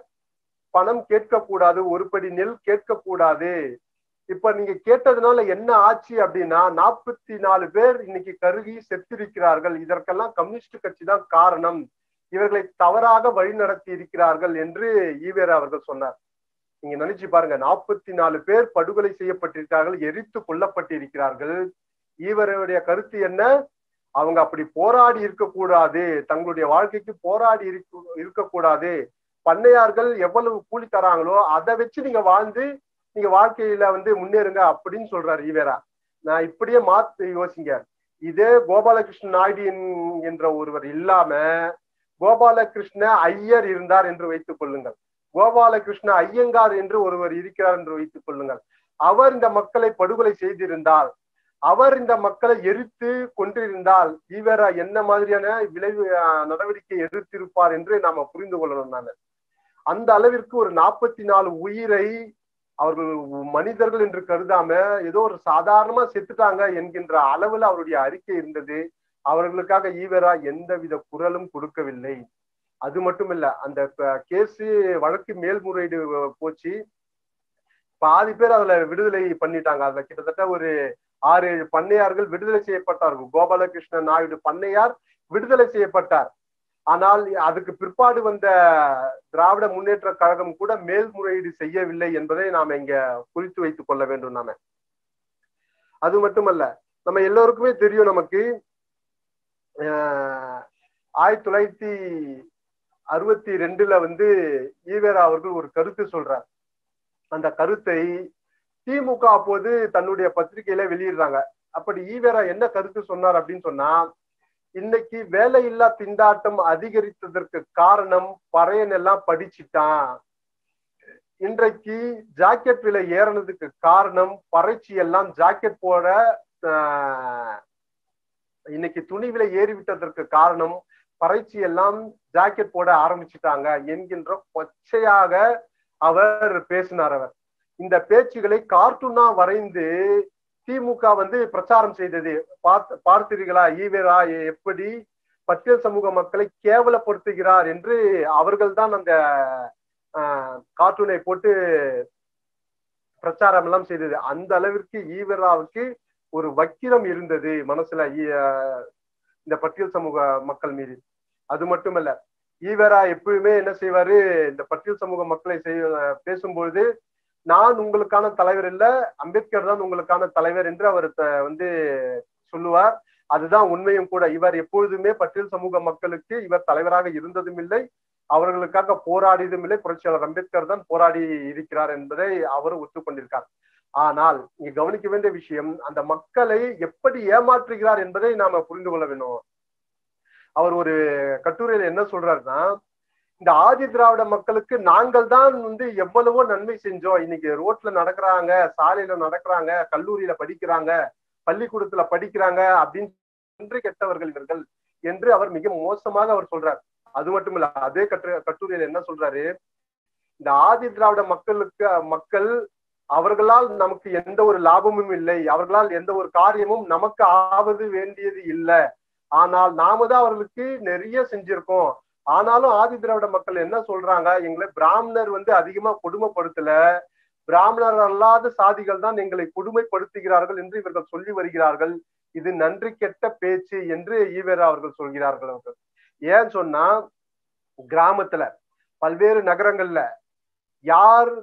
பணம் கேட்கக்கூடாது ஒருபடி நெல் கேட்கக்கூடாது இப்ப நீங்க கேட்டதுனால என்ன ஆச்சு அப்படின்னா நாற்பத்தி நாலு பேர் இன்னைக்கு கருகி செத்திருக்கிறார்கள் இதற்கெல்லாம் கம்யூனிஸ்ட் கட்சி தான் காரணம் இவர்களை தவறாக வழிநடத்தி இருக்கிறார்கள் என்று ஈவேரா அவர்கள் சொன்னார் நீங்க நினைச்சு பாருங்க நாற்பத்தி நாலு பேர் படுகொலை செய்யப்பட்டிருக்கிறார்கள் எரித்து கொல்லப்பட்டிருக்கிறார்கள் ஈவருடைய கருத்து என்ன அவங்க அப்படி போராடி இருக்கக்கூடாது தங்களுடைய வாழ்க்கைக்கு போராடி இருக்க இருக்கக்கூடாது பண்ணையார்கள் எவ்வளவு கூலி தராங்களோ அதை வச்சு நீங்க வாழ்ந்து நீங்க வாழ்க்கையில வந்து முன்னேறுங்க அப்படின்னு சொல்றாரு ஈவேரா நான் இப்படியே மாத்து யோசிங்க இதே கோபாலகிருஷ்ண நாயுடு என்ற ஒருவர் இல்லாம கோபாலகிருஷ்ண ஐயர் இருந்தார் என்று வைத்துக் கொள்ளுங்கள் கோபாலகிருஷ்ண ஐயங்கார் என்று ஒருவர் இருக்கிறார் என்று வைத்துக் கொள்ளுங்கள் அவர் இந்த மக்களை படுகொலை செய்திருந்தால் அவர் இந்த மக்களை எரித்து கொண்டிருந்தால் ஈவேரா என்ன மாதிரியான விளைவு நடவடிக்கை எதிர்த்திருப்பார் என்று நாம புரிந்து கொள்ளணும் நான் அந்த அளவிற்கு ஒரு நாற்பத்தி நாலு உயிரை அவர்கள் மனிதர்கள் என்று கருதாம ஏதோ ஒரு சாதாரணமா செத்துட்டாங்க என்கின்ற அளவுல அவருடைய அறிக்கை இருந்தது அவர்களுக்காக ஈவேரா எந்தவித குரலும் கொடுக்கவில்லை அது மட்டும் இல்ல அந்த கேஸ் வழக்கு மேல்முறையீடு போச்சு பாதி பேர் அதுல விடுதலை பண்ணிட்டாங்க அதுல கிட்டத்தட்ட ஒரு ஆறு ஏழு பண்ணையார்கள் விடுதலை செய்யப்பட்டார்கள் கோபாலகிருஷ்ண நாயுடு பண்ணையார் விடுதலை செய்யப்பட்டார் ஆனால் அதுக்கு பிற்பாடு வந்த திராவிட முன்னேற்ற கழகம் கூட மேல்முறையீடு செய்யவில்லை என்பதை நாம இங்க குறித்து வைத்துக் கொள்ள வேண்டும் நாம அது மட்டுமல்ல நம்ம எல்லோருக்குமே தெரியும் நமக்கு ஆயிரத்தி தொள்ளாயிரத்தி அறுபத்தி ரெண்டுல வந்து ஈவேரா அவர்கள் ஒரு கருத்து சொல்றார் அந்த கருத்தை திமுக அப்போது தன்னுடைய பத்திரிகையில வெளியிடுறாங்க அப்படி ஈவேரா என்ன கருத்து சொன்னார் அப்படின்னு சொன்னா இன்னைக்கு வேலையில்லா திண்டாட்டம் அதிகரித்ததற்கு காரணம் பறையன் எல்லாம் படிச்சுட்டான் இன்றைக்கு ஜாக்கெட் விலை ஏறினதுக்கு காரணம் பறைச்சி எல்லாம் ஜாக்கெட் போட இன்னைக்கு துணி விலை ஏறிவிட்டதற்கு காரணம் பறைச்சி எல்லாம் ஜாக்கெட் போட ஆரம்பிச்சுட்டாங்க என்கின்ற கொச்சையாக அவர் பேசினார் அவர் இந்த பேச்சுகளை கார்ட்டூனா வரைந்து திமுக வந்து பிரச்சாரம் செய்தது பார்த்து பார்த்தீர்களா ஈவேரா எப்படி பட்டியல் சமூக மக்களை கேவலப்படுத்துகிறார் என்று அவர்கள் தான் அந்த கார்ட்டூனை போட்டு பிரச்சாரம் எல்லாம் செய்தது அந்த அளவிற்கு ஈவேராவுக்கு ஒரு வக்கிரம் இருந்தது மனசுல இந்த பட்டியல் சமூக மக்கள் மீது அது மட்டுமல்ல ஈவேரா எப்பயுமே என்ன செய்வாரு இந்த பட்டியல் சமூக மக்களை செய்ய பேசும்பொழுது நான் உங்களுக்கான தலைவர் இல்ல அம்பேத்கர் தான் உங்களுக்கான தலைவர் என்று அவர் வந்து சொல்லுவார் அதுதான் உண்மையும் கூட இவர் எப்பொழுதுமே பட்டியல் சமூக மக்களுக்கு இவர் தலைவராக இருந்ததும் இல்லை அவர்களுக்காக போராடியதும் இல்லை புரட்சியாளர் அம்பேத்கர் தான் போராடி இருக்கிறார் என்பதை அவர் ஒத்துக்கொண்டிருக்கார் ஆனால் இங்க கவனிக்க வேண்டிய விஷயம் அந்த மக்களை எப்படி ஏமாற்றுகிறார் என்பதை நாம புரிந்து கொள்ள வேண்டும் அவர் ஒரு கட்டுரையில என்ன சொல்றாருன்னா இந்த ஆதி திராவிட மக்களுக்கு நாங்கள் தான் வந்து எவ்வளவோ நன்மை செஞ்சோம் இன்னைக்கு ரோட்ல நடக்கிறாங்க சாலையில நடக்கிறாங்க கல்லூரியில படிக்கிறாங்க பள்ளிக்கூடத்துல படிக்கிறாங்க அப்படின்னு நன்றி கெட்டவர்கள் இவர்கள் என்று அவர் மிக மோசமாக அவர் சொல்றார் அது மட்டும் இல்ல அதே கட்டு கட்டுரையில என்ன சொல்றாரு இந்த ஆதி திராவிட மக்களுக்கு மக்கள் அவர்களால் நமக்கு எந்த ஒரு லாபமும் இல்லை அவர்களால் எந்த ஒரு காரியமும் நமக்கு ஆவது வேண்டியது இல்லை ஆனால் நாம தான் அவர்களுக்கு நிறைய செஞ்சிருக்கோம் ஆனாலும் ஆதி திராவிட மக்கள் என்ன சொல்றாங்க எங்களை பிராமணர் வந்து அதிகமா கொடுமைப்படுத்தல பிராமணர் அல்லாத சாதிகள் தான் எங்களை கொடுமைப்படுத்துகிறார்கள் என்று இவர்கள் சொல்லி வருகிறார்கள் இது நன்றி கெட்ட பேச்சு என்று ஈவேரா அவர்கள் சொல்கிறார்கள் அவர்கள் ஏன் சொன்னா கிராமத்துல பல்வேறு நகரங்கள்ல யார்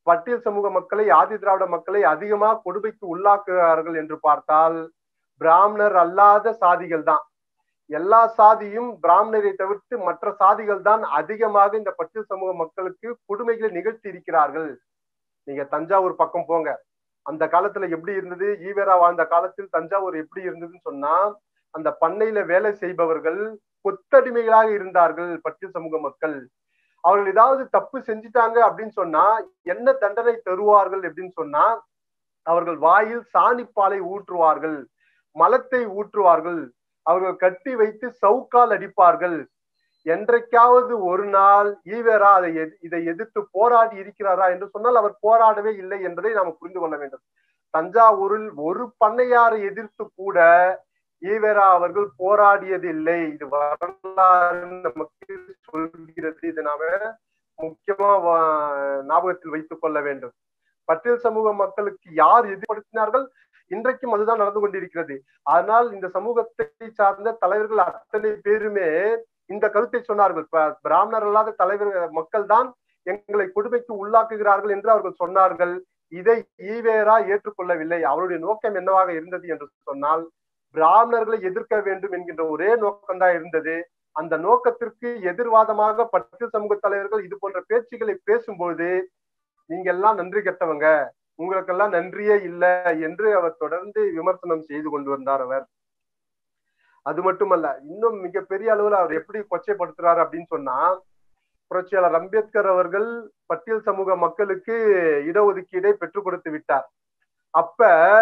பட்டியல் சமூக மக்களை ஆதி திராவிட மக்களை அதிகமாக கொடுமைக்கு உள்ளாக்குகிறார்கள் என்று பார்த்தால் பிராமணர் அல்லாத சாதிகள் தான் எல்லா சாதியும் பிராமணரை தவிர்த்து மற்ற சாதிகள் தான் அதிகமாக இந்த பட்டியல் சமூக மக்களுக்கு கொடுமைகளை நிகழ்த்தி இருக்கிறார்கள் நீங்க தஞ்சாவூர் பக்கம் போங்க அந்த காலத்துல எப்படி இருந்தது ஈவேரா வாழ்ந்த காலத்தில் தஞ்சாவூர் எப்படி இருந்ததுன்னு சொன்னா அந்த பண்ணையில வேலை செய்பவர்கள் கொத்தடிமைகளாக இருந்தார்கள் பட்டியல் சமூக மக்கள் அவர்கள் ஏதாவது தப்பு செஞ்சிட்டாங்க அப்படின்னு சொன்னா என்ன தண்டனை தருவார்கள் அப்படின்னு சொன்னா அவர்கள் வாயில் சாணிப்பாலை ஊற்றுவார்கள் மலத்தை ஊற்றுவார்கள் அவர்கள் கட்டி வைத்து சவுக்கால் அடிப்பார்கள் என்றைக்காவது ஒரு நாள் ஈவேரா அதை இதை எதிர்த்து போராடி இருக்கிறாரா என்று சொன்னால் அவர் போராடவே இல்லை என்பதை நாம் புரிந்து கொள்ள வேண்டும் தஞ்சாவூரில் ஒரு பண்ணையாரை எதிர்த்து கூட ஈவேரா அவர்கள் போராடியது இல்லை இது வரலாறு நமக்கு சொல்கிறது இது நாம முக்கியமா ஞாபகத்தில் வைத்துக் கொள்ள வேண்டும் பட்டியல் சமூக மக்களுக்கு யார் எதிர்ப்படுத்தினார்கள் இன்றைக்கும் அதுதான் நடந்து கொண்டிருக்கிறது அதனால் இந்த சமூகத்தை சார்ந்த தலைவர்கள் அத்தனை பேருமே இந்த கருத்தை சொன்னார்கள் பிராமணர் அல்லாத தலைவர் மக்கள் தான் எங்களை கொடுமைக்கு உள்ளாக்குகிறார்கள் என்று அவர்கள் சொன்னார்கள் இதை ஈவேரா ஏற்றுக்கொள்ளவில்லை அவருடைய நோக்கம் என்னவாக இருந்தது என்று சொன்னால் பிராமணர்களை எதிர்க்க வேண்டும் என்கின்ற ஒரே நோக்கம்தான் இருந்தது அந்த நோக்கத்திற்கு எதிர்வாதமாக பட்டு சமூக தலைவர்கள் இது போன்ற பேச்சுகளை பேசும்போது நீங்க எல்லாம் நன்றி கெட்டவங்க உங்களுக்கெல்லாம் நன்றியே இல்லை என்று அவர் தொடர்ந்து விமர்சனம் செய்து கொண்டு வந்தார் அவர் அது மட்டுமல்ல இன்னும் மிகப்பெரிய அளவில் அவர் எப்படி கொச்சைப்படுத்துறாரு அப்படின்னு சொன்னா புரட்சியாளர் அம்பேத்கர் அவர்கள் பட்டியல் சமூக மக்களுக்கு இடஒதுக்கீடை பெற்றுக் கொடுத்து விட்டார் அப்ப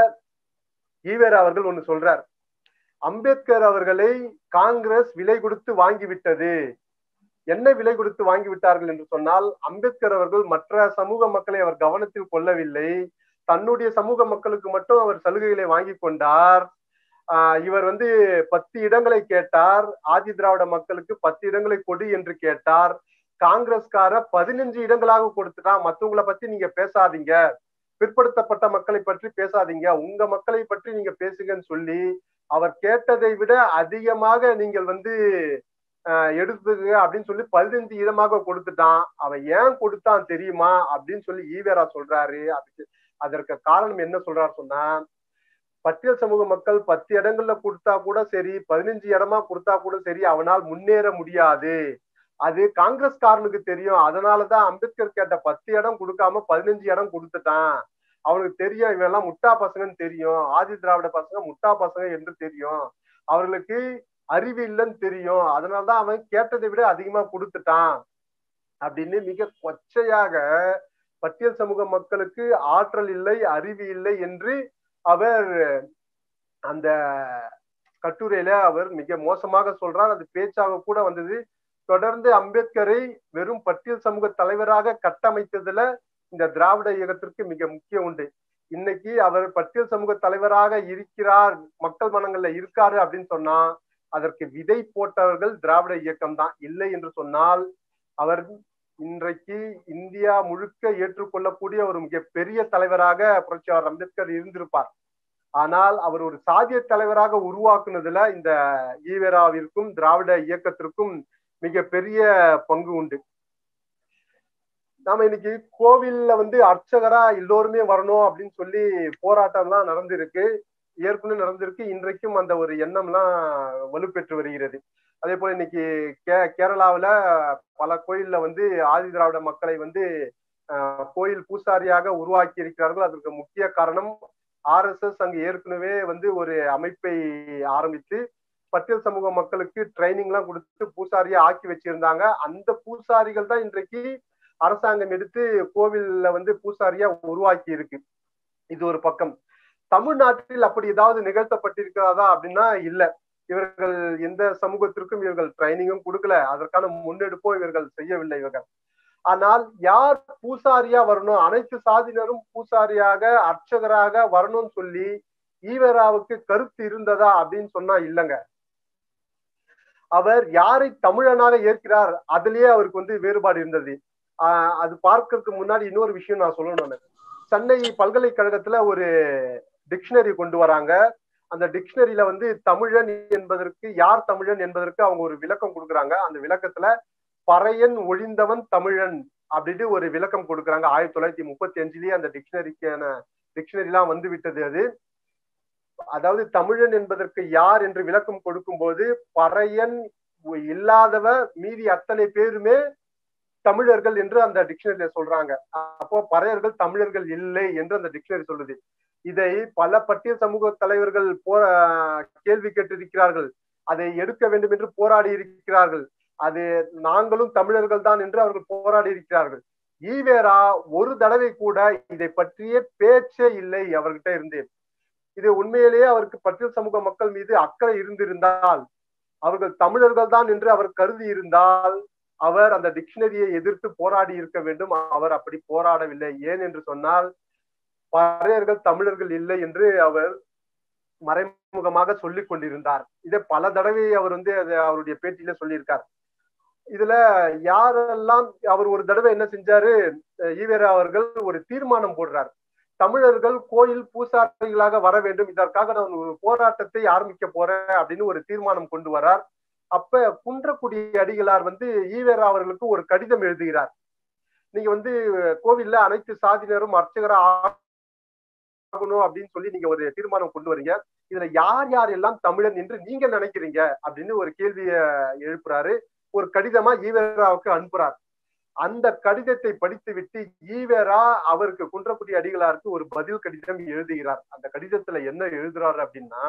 ஈவேரா அவர்கள் ஒண்ணு சொல்றார் அம்பேத்கர் அவர்களை காங்கிரஸ் விலை கொடுத்து வாங்கிவிட்டது என்ன விலை கொடுத்து வாங்கி விட்டார்கள் என்று சொன்னால் அம்பேத்கர் அவர்கள் மற்ற சமூக மக்களை அவர் கவனத்தில் கொள்ளவில்லை தன்னுடைய சமூக மக்களுக்கு மட்டும் அவர் சலுகைகளை வாங்கி கொண்டார் ஆஹ் இவர் வந்து பத்து இடங்களை கேட்டார் ஆதி திராவிட மக்களுக்கு பத்து இடங்களை கொடு என்று கேட்டார் காங்கிரஸ்கார பதினஞ்சு இடங்களாக கொடுத்துட்டான் மத்தவங்களை பத்தி நீங்க பேசாதீங்க பிற்படுத்தப்பட்ட மக்களை பற்றி பேசாதீங்க உங்க மக்களை பற்றி நீங்க பேசுங்கன்னு சொல்லி அவர் கேட்டதை விட அதிகமாக நீங்கள் வந்து எடுத்துங்க அப்படின்னு சொல்லி பதினஞ்சு இடமாக கொடுத்துட்டான் அவன் ஏன் கொடுத்தான் தெரியுமா அப்படின்னு சொல்லி ஈவேரா சொல்றாரு அதுக்கு அதற்கு காரணம் என்ன சொல்றாரு சொன்னா பட்டியல் சமூக மக்கள் பத்து இடங்கள்ல கொடுத்தா கூட சரி பதினஞ்சு இடமா கொடுத்தா கூட சரி அவனால் முன்னேற முடியாது அது காங்கிரஸ்காரனுக்கு தெரியும் அதனாலதான் அம்பேத்கர் கேட்ட பத்து இடம் கொடுக்காம பதினஞ்சு இடம் கொடுத்துட்டான் அவனுக்கு தெரியும் இவெல்லாம் முட்டா பசங்கன்னு தெரியும் ஆதி திராவிட பசங்க முட்டா பசங்க என்று தெரியும் அவர்களுக்கு அறிவு இல்லைன்னு தெரியும் அதனாலதான் அவன் கேட்டதை விட அதிகமா கொடுத்துட்டான் அப்படின்னு மிக கொச்சையாக பட்டியல் சமூக மக்களுக்கு ஆற்றல் இல்லை அறிவு இல்லை என்று அவர் அந்த கட்டுரையில அவர் மிக மோசமாக சொல்றார் அது பேச்சாக கூட வந்தது தொடர்ந்து அம்பேத்கரை வெறும் பட்டியல் சமூக தலைவராக கட்டமைத்ததுல இந்த திராவிட இயக்கத்திற்கு மிக முக்கியம் உண்டு இன்னைக்கு அவர் பட்டியல் சமூக தலைவராக இருக்கிறார் மக்கள் மனங்கள்ல இருக்காரு அப்படின்னு சொன்னா அதற்கு விதை போட்டவர்கள் திராவிட இயக்கம் தான் இல்லை என்று சொன்னால் அவர் இன்றைக்கு இந்தியா முழுக்க ஏற்றுக்கொள்ளக்கூடிய ஒரு மிகப்பெரிய தலைவராக புரட்சியாளர் அம்பேத்கர் இருந்திருப்பார் ஆனால் அவர் ஒரு சாதிய தலைவராக உருவாக்குனதுல இந்த ஈவேராவிற்கும் திராவிட இயக்கத்திற்கும் மிகப்பெரிய பங்கு உண்டு நாம இன்னைக்கு கோவில்ல வந்து அர்ச்சகரா எல்லோருமே வரணும் அப்படின்னு சொல்லி போராட்டம்லாம் நடந்திருக்கு ஏற்கனவே நடந்திருக்கு இன்றைக்கும் அந்த ஒரு எண்ணம்லாம் வலுப்பெற்று வருகிறது அதே போல இன்னைக்கு கே கேரளாவில் பல கோயில்ல வந்து ஆதி திராவிட மக்களை வந்து கோயில் பூசாரியாக உருவாக்கி இருக்கிறார்கள் அதற்கு முக்கிய காரணம் ஆர் எஸ் எஸ் அங்கு ஏற்கனவே வந்து ஒரு அமைப்பை ஆரம்பித்து பட்டியல் சமூக மக்களுக்கு ட்ரைனிங் எல்லாம் கொடுத்து பூசாரியா ஆக்கி வச்சிருந்தாங்க அந்த பூசாரிகள் தான் இன்றைக்கு அரசாங்கம் எடுத்து கோவில்ல வந்து பூசாரியா உருவாக்கி இருக்கு இது ஒரு பக்கம் தமிழ்நாட்டில் அப்படி ஏதாவது நிகழ்த்தப்பட்டிருக்கிறதா அப்படின்னா இல்ல இவர்கள் எந்த சமூகத்திற்கும் இவர்கள் ட்ரைனிங்கும் கொடுக்கல அதற்கான முன்னெடுப்போ இவர்கள் செய்யவில்லை இவர்கள் ஆனால் யார் பூசாரியா வரணும் அனைத்து சாதியினரும் பூசாரியாக அர்ச்சகராக வரணும்னு சொல்லி ஈவராவுக்கு கருத்து இருந்ததா அப்படின்னு சொன்னா இல்லைங்க அவர் யாரை தமிழனாக ஏற்கிறார் அதுலயே அவருக்கு வந்து வேறுபாடு இருந்தது ஆஹ் அது பார்க்கறதுக்கு முன்னாடி இன்னொரு விஷயம் நான் சொல்லணும் சென்னை பல்கலைக்கழகத்துல ஒரு டிக்ஷனரி கொண்டு வராங்க அந்த டிக்ஷனரியில வந்து தமிழன் என்பதற்கு யார் தமிழன் என்பதற்கு அவங்க ஒரு விளக்கம் கொடுக்குறாங்க அந்த விளக்கத்துல பறையன் ஒழிந்தவன் தமிழன் அப்படின்னு ஒரு விளக்கம் கொடுக்குறாங்க ஆயிரத்தி தொள்ளாயிரத்தி முப்பத்தி அஞ்சுலயே அந்த டிக்ஷனரிக்கான டிக்ஷனரிலாம் வந்து விட்டது அது அதாவது தமிழன் என்பதற்கு யார் என்று விளக்கம் கொடுக்கும்போது பறையன் இல்லாதவ மீதி அத்தனை பேருமே தமிழர்கள் என்று அந்த டிக்ஷனரியில சொல்றாங்க அப்போ பறையர்கள் தமிழர்கள் இல்லை என்று அந்த டிக்ஷனரி சொல்லுது இதை பல பட்டியல் சமூக தலைவர்கள் போ கேள்வி கேட்டிருக்கிறார்கள் அதை எடுக்க வேண்டும் என்று போராடி இருக்கிறார்கள் அது நாங்களும் தமிழர்கள் தான் என்று அவர்கள் போராடி இருக்கிறார்கள் ஈவேரா ஒரு தடவை கூட இதை பற்றிய பேச்சே இல்லை அவர்கிட்ட இருந்து இது உண்மையிலேயே அவருக்கு பட்டியல் சமூக மக்கள் மீது அக்கறை இருந்திருந்தால் அவர்கள் தமிழர்கள் தான் என்று அவர் கருதி இருந்தால் அவர் அந்த டிக்ஷனரியை எதிர்த்து போராடி இருக்க வேண்டும் அவர் அப்படி போராடவில்லை ஏன் என்று சொன்னால் பறையர்கள் தமிழர்கள் இல்லை என்று அவர் மறைமுகமாக சொல்லிக் கொண்டிருந்தார் இதை பல தடவை அவர் வந்து அவருடைய பேட்டியில சொல்லியிருக்கார் இதுல யாரெல்லாம் அவர் ஒரு தடவை என்ன செஞ்சாரு ஈவேரா அவர்கள் ஒரு தீர்மானம் போடுறார் தமிழர்கள் கோயில் பூசாரிகளாக வர வேண்டும் இதற்காக நான் ஒரு போராட்டத்தை ஆரம்பிக்க போறேன் அப்படின்னு ஒரு தீர்மானம் கொண்டு வரார் அப்ப குன்றக்குடி அடிகளார் வந்து ஈவேரா அவர்களுக்கு ஒரு கடிதம் எழுதுகிறார் நீங்க வந்து கோவில்ல அனைத்து சாதியினரும் அர்ச்சகரா ஆகணும் அப்படின்னு சொல்லி நீங்க ஒரு தீர்மானம் கொண்டு வரீங்க இதுல யார் யார் எல்லாம் தமிழன் என்று நீங்க நினைக்கிறீங்க அப்படின்னு ஒரு கேள்விய எழுப்புறாரு ஒரு கடிதமா ஈவேராவுக்கு அனுப்புறார் அந்த கடிதத்தை படித்து விட்டு ஈவேரா அவருக்கு குன்றக்குடி அடிகளாருக்கு ஒரு பதில் கடிதம் எழுதுகிறார் அந்த கடிதத்துல என்ன எழுதுறாரு அப்படின்னா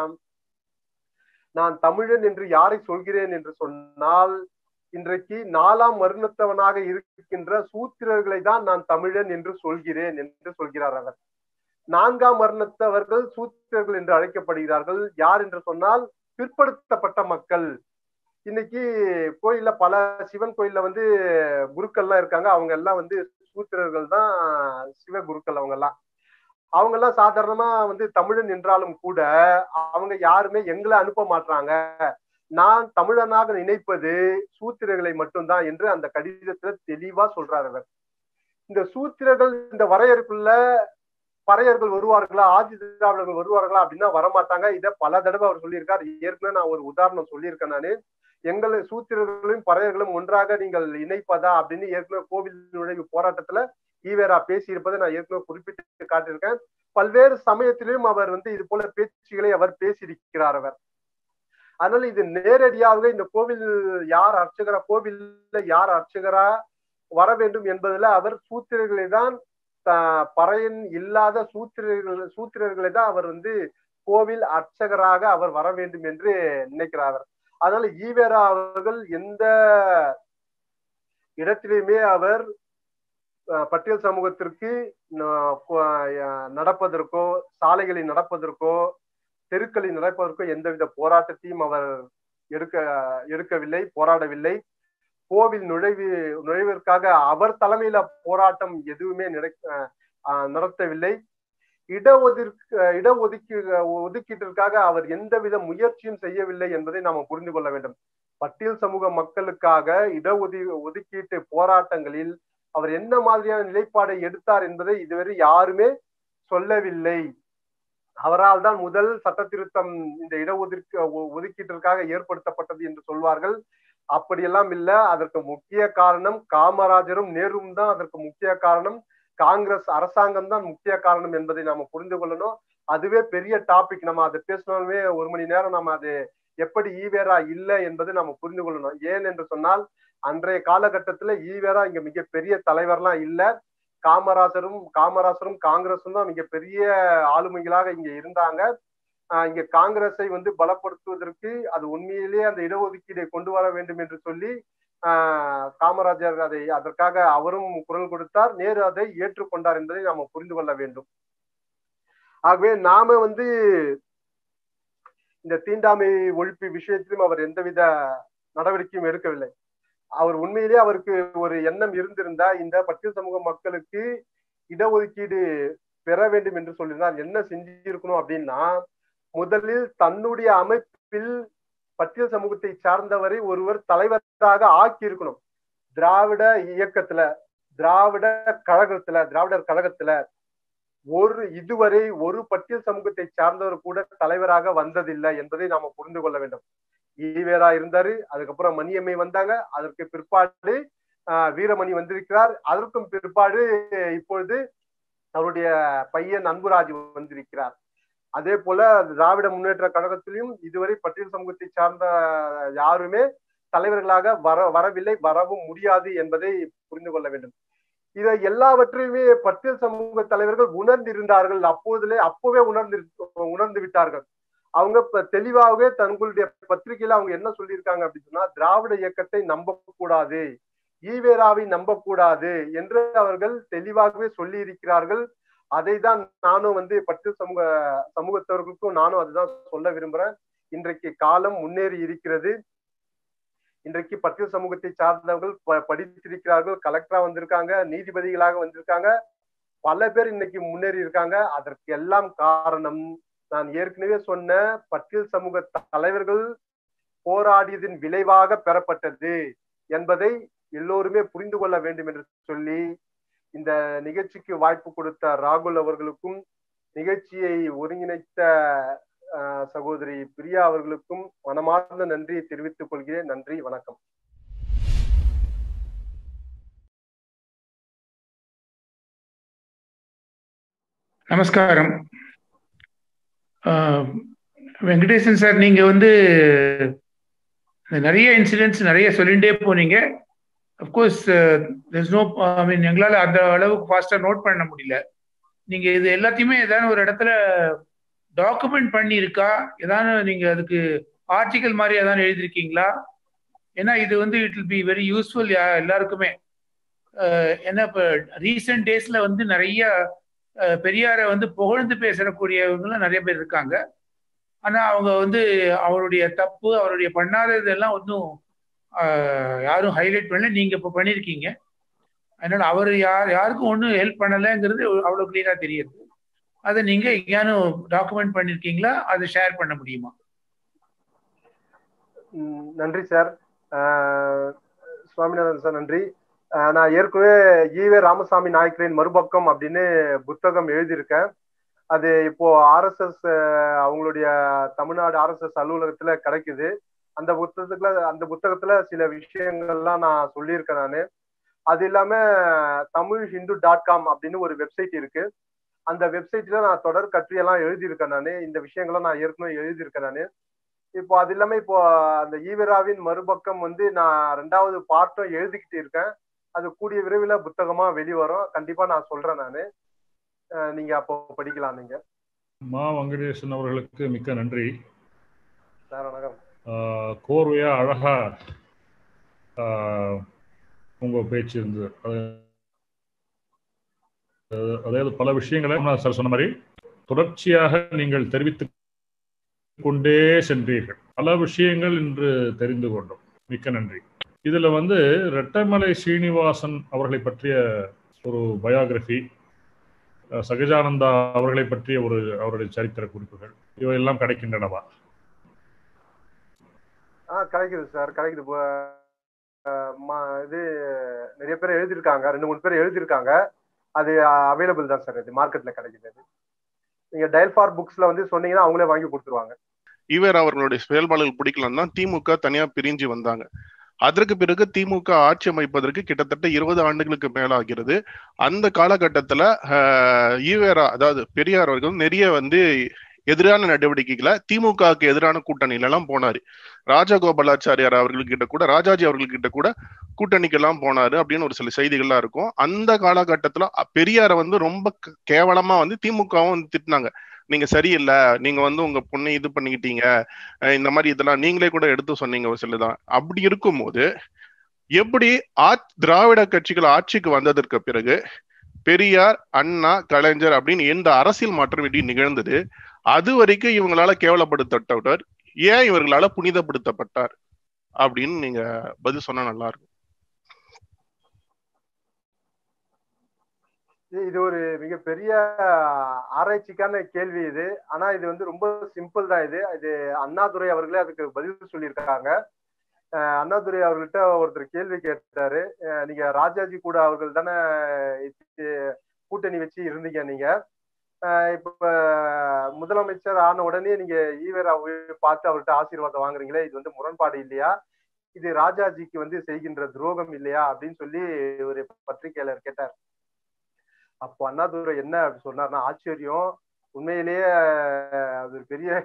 நான் தமிழன் என்று யாரை சொல்கிறேன் என்று சொன்னால் இன்றைக்கு நாலாம் வருணத்தவனாக இருக்கின்ற சூத்திரர்களை தான் நான் தமிழன் என்று சொல்கிறேன் என்று சொல்கிறார் அவர் நான்காம் வர்ணத்தவர்கள் சூத்திரர்கள் என்று அழைக்கப்படுகிறார்கள் யார் என்று சொன்னால் பிற்படுத்தப்பட்ட மக்கள் இன்னைக்கு கோயில்ல பல சிவன் கோயில்ல வந்து குருக்கள்லாம் இருக்காங்க அவங்க எல்லாம் வந்து சூத்திரர்கள் தான் சிவ குருக்கள் அவங்க எல்லாம் அவங்க எல்லாம் சாதாரணமா வந்து தமிழன் என்றாலும் கூட அவங்க யாருமே எங்களை அனுப்ப மாட்டாங்க நான் தமிழனாக நினைப்பது சூத்திரர்களை மட்டும்தான் என்று அந்த கடிதத்துல தெளிவா சொல்றார் அவர் இந்த சூத்திரர்கள் இந்த வரையறுக்குள்ள பறையர்கள் வருவார்களா ஆதி திராவிடர்கள் வருவார்களா அப்படின்னா வரமாட்டாங்க இதை பல தடவை அவர் சொல்லியிருக்கார் ஏற்கனவே நான் ஒரு உதாரணம் சொல்லியிருக்கேன் நானு எங்களை சூத்திரர்களும் பறையர்களும் ஒன்றாக நீங்கள் இணைப்பதா அப்படின்னு ஏற்கனவே கோவில் நுழைவு போராட்டத்துல ஈவேரா பேசியிருப்பதை நான் ஏற்கனவே குறிப்பிட்டு காட்டியிருக்கேன் பல்வேறு சமயத்திலும் அவர் வந்து இது போல பேச்சுகளை அவர் பேசியிருக்கிறார் அவர் அதனால இது நேரடியாக இந்த கோவில் யார் அர்ச்சகரா கோவில்ல யார் அர்ச்சகரா வர வேண்டும் என்பதுல அவர் சூத்திரர்களை தான் பறையன் இல்லாத சூத்திரர்கள் சூத்திரர்களை தான் அவர் வந்து கோவில் அர்ச்சகராக அவர் வர வேண்டும் என்று நினைக்கிறார் அதனால ஈவேரா அவர்கள் எந்த இடத்திலுமே அவர் பட்டியல் சமூகத்திற்கு நடப்பதற்கோ சாலைகளில் நடப்பதற்கோ தெருக்களில் நடப்பதற்கோ எந்தவித போராட்டத்தையும் அவர் எடுக்க எடுக்கவில்லை போராடவில்லை கோவில் நுழைவு நுழைவிற்காக அவர் தலைமையில போராட்டம் எதுவுமே நடத்தவில்லை இடஒதுக்கு இடஒதுக்கீ ஒதுக்கீட்டிற்காக அவர் எந்தவித முயற்சியும் செய்யவில்லை என்பதை நாம் புரிந்து கொள்ள வேண்டும் பட்டியல் சமூக மக்களுக்காக இடஒதி ஒதுக்கீட்டு போராட்டங்களில் அவர் என்ன மாதிரியான நிலைப்பாடை எடுத்தார் என்பதை இதுவரை யாருமே சொல்லவில்லை அவரால் தான் முதல் சட்ட திருத்தம் இந்த இடஒதுக்கு ஒதுக்கீட்டிற்காக ஏற்படுத்தப்பட்டது என்று சொல்வார்கள் அப்படியெல்லாம் இல்ல அதற்கு முக்கிய காரணம் காமராஜரும் நேரும் தான் அதற்கு முக்கிய காரணம் காங்கிரஸ் அரசாங்கம் தான் முக்கிய காரணம் என்பதை நாம புரிந்து கொள்ளணும் அதுவே பெரிய டாபிக் நம்ம அதை பேசினாலுமே ஒரு மணி நேரம் நம்ம அது எப்படி ஈவேரா இல்லை என்பதை நம்ம புரிந்து கொள்ளணும் ஏன் என்று சொன்னால் அன்றைய காலகட்டத்துல ஈவேரா இங்க மிகப்பெரிய தலைவர்லாம் இல்ல காமராஜரும் காமராஜரும் காங்கிரஸும் தான் மிகப்பெரிய ஆளுமைகளாக இங்க இருந்தாங்க இங்க காங்கிரஸை வந்து பலப்படுத்துவதற்கு அது உண்மையிலேயே அந்த இடஒதுக்கீடை கொண்டு வர வேண்டும் என்று சொல்லி காமராஜர் அதை அதற்காக அவரும் குரல் கொடுத்தார் நேரு அதை ஏற்றுக்கொண்டார் என்பதை நாம புரிந்து கொள்ள வேண்டும் ஆகவே நாம வந்து இந்த தீண்டாமை ஒழிப்பு விஷயத்திலும் அவர் எந்தவித நடவடிக்கையும் எடுக்கவில்லை அவர் உண்மையிலேயே அவருக்கு ஒரு எண்ணம் இருந்திருந்தா இந்த பட்டியல் சமூக மக்களுக்கு இடஒதுக்கீடு பெற வேண்டும் என்று சொல்லியிருந்தார் என்ன செஞ்சிருக்கணும் அப்படின்னா முதலில் தன்னுடைய அமைப்பில் பட்டியல் சமூகத்தை சார்ந்தவரை ஒருவர் தலைவராக ஆக்கி இருக்கணும் திராவிட இயக்கத்துல திராவிட கழகத்துல திராவிடர் கழகத்துல ஒரு இதுவரை ஒரு பட்டியல் சமூகத்தை சார்ந்தவர் கூட தலைவராக வந்ததில்லை என்பதை நாம புரிந்து கொள்ள வேண்டும் ஈவேரா இருந்தாரு அதுக்கப்புறம் மணியம்மை வந்தாங்க அதற்கு பிற்பாடு வீரமணி வந்திருக்கிறார் அதற்கும் பிற்பாடு இப்பொழுது அவருடைய பையன் அன்புராஜ் வந்திருக்கிறார் அதே போல திராவிட முன்னேற்ற கழகத்திலும் இதுவரை பட்டியல் சமூகத்தை சார்ந்த யாருமே தலைவர்களாக வர வரவில்லை வரவும் முடியாது என்பதை புரிந்து கொள்ள வேண்டும் இதை எல்லாவற்றையுமே பட்டியல் சமூக தலைவர்கள் உணர்ந்திருந்தார்கள் அப்போதிலே அப்பவே உணர்ந்து உணர்ந்து விட்டார்கள் அவங்க இப்ப தெளிவாகவே தங்களுடைய பத்திரிகையில அவங்க என்ன சொல்லியிருக்காங்க அப்படின்னு சொன்னா திராவிட இயக்கத்தை நம்ப கூடாது ஈவேராவை நம்பக்கூடாது என்று அவர்கள் தெளிவாகவே சொல்லி இருக்கிறார்கள் அதை தான் நானும் வந்து பட்டு சமூக சமூகத்தவர்களுக்கும் நானும் அதுதான் சொல்ல விரும்புறேன் இன்றைக்கு காலம் முன்னேறி இருக்கிறது இன்றைக்கு பட்டியல் சமூகத்தை சார்ந்தவர்கள் படித்திருக்கிறார்கள் கலெக்டரா வந்திருக்காங்க நீதிபதிகளாக வந்திருக்காங்க பல பேர் இன்னைக்கு முன்னேறி இருக்காங்க அதற்கு எல்லாம் காரணம் நான் ஏற்கனவே சொன்ன பட்டியல் சமூக தலைவர்கள் போராடியதின் விளைவாக பெறப்பட்டது என்பதை எல்லோருமே புரிந்து கொள்ள வேண்டும் என்று சொல்லி இந்த நிகழ்ச்சிக்கு வாய்ப்பு கொடுத்த ராகுல் அவர்களுக்கும் நிகழ்ச்சியை ஒருங்கிணைத்த சகோதரி பிரியா அவர்களுக்கும் மனமார்ந்த நன்றியை தெரிவித்துக் கொள்கிறேன் நன்றி வணக்கம் நமஸ்காரம் வெங்கடேசன் சார் நீங்க வந்து நிறைய இன்சிடென்ட்ஸ் நிறைய சொல்லிகிட்டே போனீங்க அஃப்கோர்ஸ் நோ ஐ மீன் எங்களால் அந்த அளவுக்கு ஃபாஸ்ட்டாக நோட் பண்ண முடியல நீங்க இது எல்லாத்தையுமே ஏதாவது ஒரு இடத்துல டாக்குமெண்ட் பண்ணி இருக்கா ஏதாவது நீங்க அதுக்கு ஆர்டிக்கல் மாதிரி ஏதாவது எழுதியிருக்கீங்களா ஏன்னா இது வந்து it will be very useful எல்லாருக்குமே ஏன்னா இப்போ ரீசெண்ட் டேஸ்ல வந்து நிறைய பெரியாரை வந்து புகழ்ந்து பேசக்கூடியவங்களும் நிறைய பேர் இருக்காங்க ஆனா அவங்க வந்து அவருடைய தப்பு அவருடைய பண்ணாததெல்லாம் ஒன்றும் யாரும் ஹைலைட் பண்ணல நீங்க இப்போ பண்ணியிருக்கீங்க அதனால அவர் யார் யாருக்கும் ஒன்றும் ஹெல்ப் பண்ணலைங்கிறது அவ்வளோ கிளியரா தெரியுது அதை நீங்க எங்கேயானும் டாக்குமெண்ட் பண்ணிருக்கீங்களா அதை ஷேர் பண்ண முடியுமா நன்றி சார் சுவாமிநாதன் சார் நன்றி நான் ஏற்கனவே ஈவே ராமசாமி நாயக்கரின் மறுபக்கம் அப்படின்னு புத்தகம் எழுதியிருக்கேன் அது இப்போ ஆர்எஸ்எஸ் அவங்களுடைய தமிழ்நாடு ஆர்எஸ்எஸ் அலுவலகத்துல கிடைக்குது அந்த புத்தகத்துல அந்த புத்தகத்துல சில விஷயங்கள்லாம் நான் சொல்லியிருக்கேன் நான் அது இல்லாம தமிழ் ஹிந்து டாட் காம் அப்படின்னு ஒரு வெப்சைட் இருக்கு அந்த வெப்சைட்ல நான் தொடர் கட்டுரையெல்லாம் எழுதியிருக்கேன் நான் இந்த விஷயங்களை நான் ஏற்கனவே எழுதியிருக்கேன் நான் இப்போ அது இல்லாம இப்போ அந்த ஈவராவின் மறுபக்கம் வந்து நான் ரெண்டாவது பார்ட்டும் எழுதிக்கிட்டு இருக்கேன் அது கூடிய விரைவில் புத்தகமா வெளிவரும் கண்டிப்பா நான் சொல்றேன் நான் நீங்க அப்போ படிக்கலாம் நீங்க மா வெங்கடேசன் அவர்களுக்கு மிக்க நன்றி சார் வணக்கம் கோர்வையா அழகா உங்க பேச்சு இருந்தது அதாவது பல விஷயங்களை சார் சொன்ன மாதிரி தொடர்ச்சியாக நீங்கள் தெரிவித்து கொண்டே சென்றீர்கள் பல விஷயங்கள் இன்று தெரிந்து கொண்டோம் மிக்க நன்றி இதுல வந்து ரெட்டமலை ஸ்ரீனிவாசன் அவர்களை பற்றிய ஒரு பயோகிராஃபி சகஜானந்தா அவர்களை பற்றிய ஒரு அவருடைய சரித்திர குறிப்புகள் இவையெல்லாம் கிடைக்கின்றனவா ஆ கிடைக்குது சார் கிடைக்குது இது நிறைய பேர் எழுதியிருக்காங்க ரெண்டு மூணு பேர் எழுதியிருக்காங்க அது அவைலபிள் தான் சார் இது மார்க்கெட்ல கிடைக்குது நீங்க டயல் ஃபார் புக்ஸ்ல வந்து சொன்னீங்கன்னா அவங்களே வாங்கி கொடுத்துருவாங்க இவர் அவர்களுடைய செயல்பாடுகள் பிடிக்கலாம் தான் திமுக தனியா பிரிஞ்சு வந்தாங்க அதற்கு பிறகு திமுக ஆட்சி அமைப்பதற்கு கிட்டத்தட்ட இருபது ஆண்டுகளுக்கு மேலாகிறது அந்த காலகட்டத்துல ஈவேரா அதாவது பெரியார் அவர்கள் நிறைய வந்து எதிரான நடவடிக்கைகளை திமுகவுக்கு எதிரான கூட்டணியில எல்லாம் போனாரு ராஜகோபாலாச்சாரியார் அவர்கள்கிட்ட கூட ராஜாஜி அவர்கள்கிட்ட கூட கூட்டணிக்கு எல்லாம் போனாரு அப்படின்னு ஒரு சில செய்திகள்லாம் இருக்கும் அந்த காலகட்டத்துல பெரியாரை வந்து ரொம்ப கேவலமா வந்து திமுகவும் வந்து திட்டினாங்க நீங்க சரியில்லை நீங்க வந்து உங்க பொண்ணை இது பண்ணிக்கிட்டீங்க இந்த மாதிரி இதெல்லாம் நீங்களே கூட எடுத்து சொன்னீங்க ஒரு சிலதான் அப்படி இருக்கும்போது எப்படி ஆ திராவிட கட்சிகள் ஆட்சிக்கு வந்ததற்கு பிறகு பெரியார் அண்ணா கலைஞர் அப்படின்னு எந்த அரசியல் மாற்றம் இப்படி நிகழ்ந்தது அது வரைக்கும் இவங்களால கேவலப்படுத்தப்பட்டவர் ஏன் இவர்களால புனிதப்படுத்தப்பட்டார் அப்படின்னு நீங்க பதில் சொன்னா நல்லா இருக்கும் இது ஒரு மிகப்பெரிய ஆராய்ச்சிக்கான கேள்வி இது ஆனா இது வந்து ரொம்ப சிம்பிள் தான் இது இது அண்ணாதுரை அவர்களே அதுக்கு பதில் சொல்லியிருக்காங்க அண்ணாதுரை அவர்கள்ட்ட ஒருத்தர் கேள்வி கேட்டாரு நீங்க ராஜாஜி கூட அவர்கள் தானே கூட்டணி வச்சு இருந்தீங்க நீங்க இப்ப முதலமைச்சர் ஆன உடனே நீங்க ஈவேரா பார்த்து அவர்கிட்ட ஆசீர்வாதம் வாங்குறீங்களே இது வந்து முரண்பாடு இல்லையா இது ராஜாஜிக்கு வந்து செய்கின்ற துரோகம் இல்லையா அப்படின்னு சொல்லி ஒரு பத்திரிகையாளர் கேட்டார் அப்போ அண்ணாதுரை என்ன அப்படி சொன்னார்னா ஆச்சரியம் உண்மையிலேயே அது ஒரு பெரிய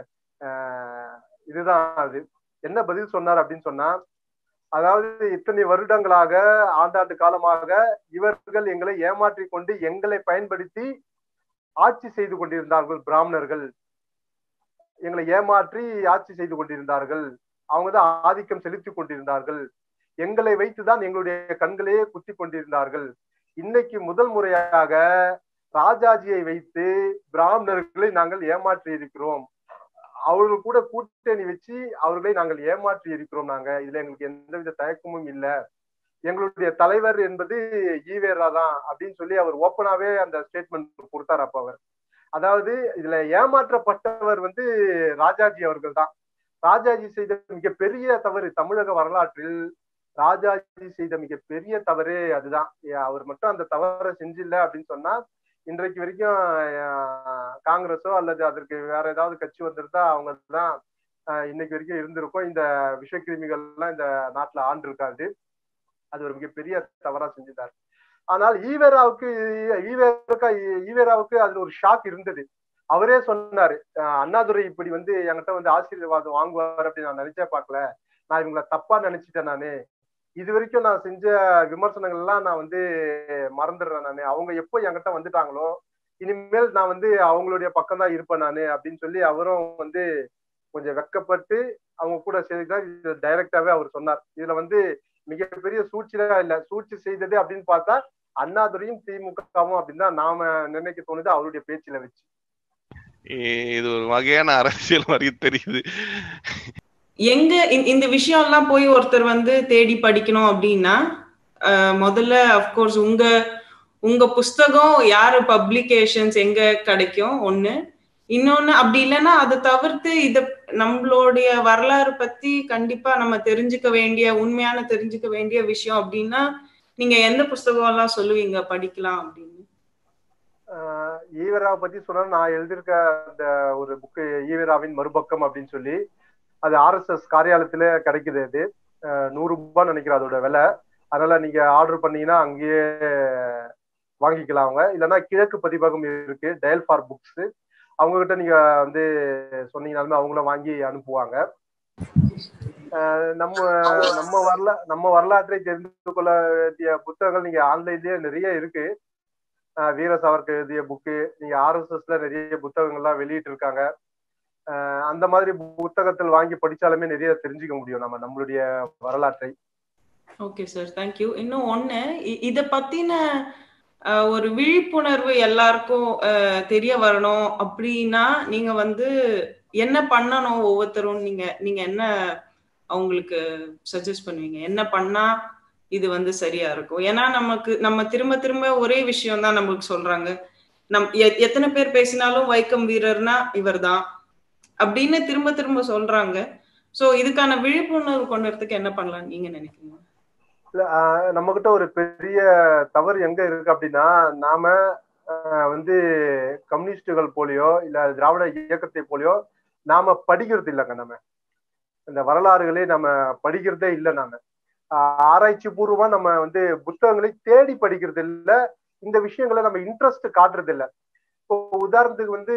இதுதான் அது என்ன பதில் சொன்னார் அப்படின்னு சொன்னா அதாவது இத்தனை வருடங்களாக ஆண்டாண்டு காலமாக இவர்கள் எங்களை ஏமாற்றி கொண்டு எங்களை பயன்படுத்தி ஆட்சி செய்து கொண்டிருந்தார்கள் பிராமணர்கள் எங்களை ஏமாற்றி ஆட்சி செய்து கொண்டிருந்தார்கள் அவங்க தான் ஆதிக்கம் செலுத்தி கொண்டிருந்தார்கள் எங்களை வைத்துதான் எங்களுடைய கண்களையே குத்தி கொண்டிருந்தார்கள் இன்னைக்கு முதல் முறையாக ராஜாஜியை வைத்து பிராமணர்களை நாங்கள் ஏமாற்றி இருக்கிறோம் அவர்கள் கூட கூட்டணி வச்சு அவர்களை நாங்கள் ஏமாற்றி இருக்கிறோம் நாங்க இதுல எங்களுக்கு எந்தவித தயக்கமும் இல்ல எங்களுடைய தலைவர் என்பது ஈவேரா தான் அப்படின்னு சொல்லி அவர் ஓப்பனாவே அந்த ஸ்டேட்மெண்ட் கொடுத்தார் அப்ப அவர் அதாவது இதுல ஏமாற்றப்பட்டவர் வந்து ராஜாஜி அவர்கள் தான் ராஜாஜி செய்த மிகப்பெரிய தவறு தமிழக வரலாற்றில் ராஜாஜி செய்த மிகப்பெரிய தவறு அதுதான் அவர் மட்டும் அந்த தவறை செஞ்சில்ல அப்படின்னு சொன்னா இன்றைக்கு வரைக்கும் காங்கிரஸோ அல்லது அதற்கு வேற ஏதாவது கட்சி வந்திருந்தா அவங்க தான் இன்னைக்கு வரைக்கும் இருந்திருக்கும் இந்த விஷக்கிருமிகள்லாம் இந்த நாட்டுல ஆண்டு இருக்காது அது ஒரு மிகப்பெரிய தவறா செஞ்சுட்டார் ஆனால் ஈவேராவுக்கு ஈவேரா ஈவேராவுக்கு அதுல ஒரு ஷாக் இருந்தது அவரே சொன்னாரு அண்ணாதுரை இப்படி வந்து என்கிட்ட வந்து ஆசீர்வாதம் வாங்குவார் அப்படின்னு நான் நினைச்சே பார்க்கல நான் இவங்களை தப்பா நினைச்சிட்டேன் நானு இது வரைக்கும் நான் செஞ்ச விமர்சனங்கள் எல்லாம் நான் வந்து மறந்துடுறேன் நானு அவங்க எப்போ என்கிட்ட வந்துட்டாங்களோ இனிமேல் நான் வந்து அவங்களுடைய பக்கம் தான் இருப்பேன் நானு அப்படின்னு சொல்லி அவரும் வந்து கொஞ்சம் வெக்கப்பட்டு அவங்க கூட செய்தார் இது டைரக்டாவே அவர் சொன்னார் இதுல வந்து மிகப்பெரிய சூழ்ச்சியா இல்ல சூழ்ச்சி செய்தது அப்படின்னு பார்த்தா அண்ணாதுரையும் திமுகவும் அப்படின்னு தான் நாம நினைக்க தோணுது அவருடைய பேச்சுல வச்சு இது ஒரு வகையான அரசியல் மாதிரி தெரியுது எங்க இந்த விஷயம் எல்லாம் போய் ஒருத்தர் வந்து தேடி படிக்கணும் அப்படின்னா முதல்ல அப்கோர்ஸ் உங்க உங்க புஸ்தகம் யாரு பப்ளிகேஷன்ஸ் எங்க கிடைக்கும் ஒண்ணு இன்னொன்னு அப்படி இல்லைன்னா அதை தவிர்த்து இத நம்மளுடைய வரலாறு பத்தி கண்டிப்பா நம்ம தெரிஞ்சுக்க வேண்டிய உண்மையான தெரிஞ்சுக்க வேண்டிய விஷயம் அப்படின்னா நீங்க எந்த புஸ்தகம் எல்லாம் சொல்லுவீங்க படிக்கலாம் அப்படின்னு ஈவராவை பத்தி சொன்னா நான் எழுதியிருக்க அந்த ஒரு புக்கு ஈவராவின் மறுபக்கம் அப்படின்னு சொல்லி அது ஆர்எஸ்எஸ் காரியாலயத்துல கிடைக்குது அது நூறு ரூபாய் நினைக்கிறேன் அதோட விலை அதனால நீங்க ஆர்டர் பண்ணீங்கன்னா அங்கேயே வாங்கிக்கலாம் அவங்க இல்லைன்னா கிழக்கு பதிப்பகம் இருக்கு டயல் ஃபார் புக்ஸ் அவங்க கிட்ட நீங்க வந்து சொன்னீங்கனாலுமே அவங்களும் வாங்கி அனுப்புவாங்க நம்ம நம்ம வரல நம்ம வரலாற்றை தெரிந்து கொள்ள வேண்டிய புத்தகங்கள் நீங்க ஆன்லைன்லயே நிறைய இருக்கு வீர சாவர்கர் எழுதிய புக்கு நீங்க ஆர்எஸ்எஸ்ல நிறைய புத்தகங்கள்லாம் வெளியிட்டு இருக்காங்க அந்த மாதிரி புத்தகத்தில் வாங்கி படிச்சாலுமே நிறைய தெரிஞ்சுக்க முடியும் நம்ம நம்மளுடைய வரலாற்றை ஓகே சார் தேங்க்யூ இன்னும் ஒண்ணு இத பத்தின ஒரு விழிப்புணர்வு எல்லாருக்கும் தெரிய வரணும் அப்படின்னா நீங்க வந்து என்ன பண்ணணும் ஒவ்வொருத்தரும் நீங்க நீங்க என்ன அவங்களுக்கு சஜஸ்ட் பண்ணுவீங்க என்ன பண்ணா இது வந்து சரியா இருக்கும் ஏன்னா நமக்கு நம்ம திரும்ப திரும்ப ஒரே விஷயம் தான் நம்மளுக்கு சொல்றாங்க நம் எத்தனை பேர் பேசினாலும் வைக்கம் வீரர்னா இவர் தான் அப்படின்னு திரும்ப திரும்ப சொல்றாங்க சோ இதுக்கான விழிப்புணர்வு கொண்டு வரதுக்கு என்ன பண்ணலாம் நீங்க நினைக்கிறீங்க நம்ம கிட்ட ஒரு பெரிய தவறு எங்க இருக்கு அப்படின்னா நாம வந்து கம்யூனிஸ்டுகள் போலியோ இல்ல திராவிட இயக்கத்தை போலியோ நாம படிக்கிறது இல்லைங்க நம்ம இந்த வரலாறுகளே நம்ம படிக்கிறதே இல்லை நாம ஆராய்ச்சி பூர்வமா நம்ம வந்து புத்தகங்களை தேடி படிக்கிறது இல்லை இந்த விஷயங்களை நம்ம இன்ட்ரெஸ்ட் காட்டுறது இல்லை இப்போ உதாரணத்துக்கு வந்து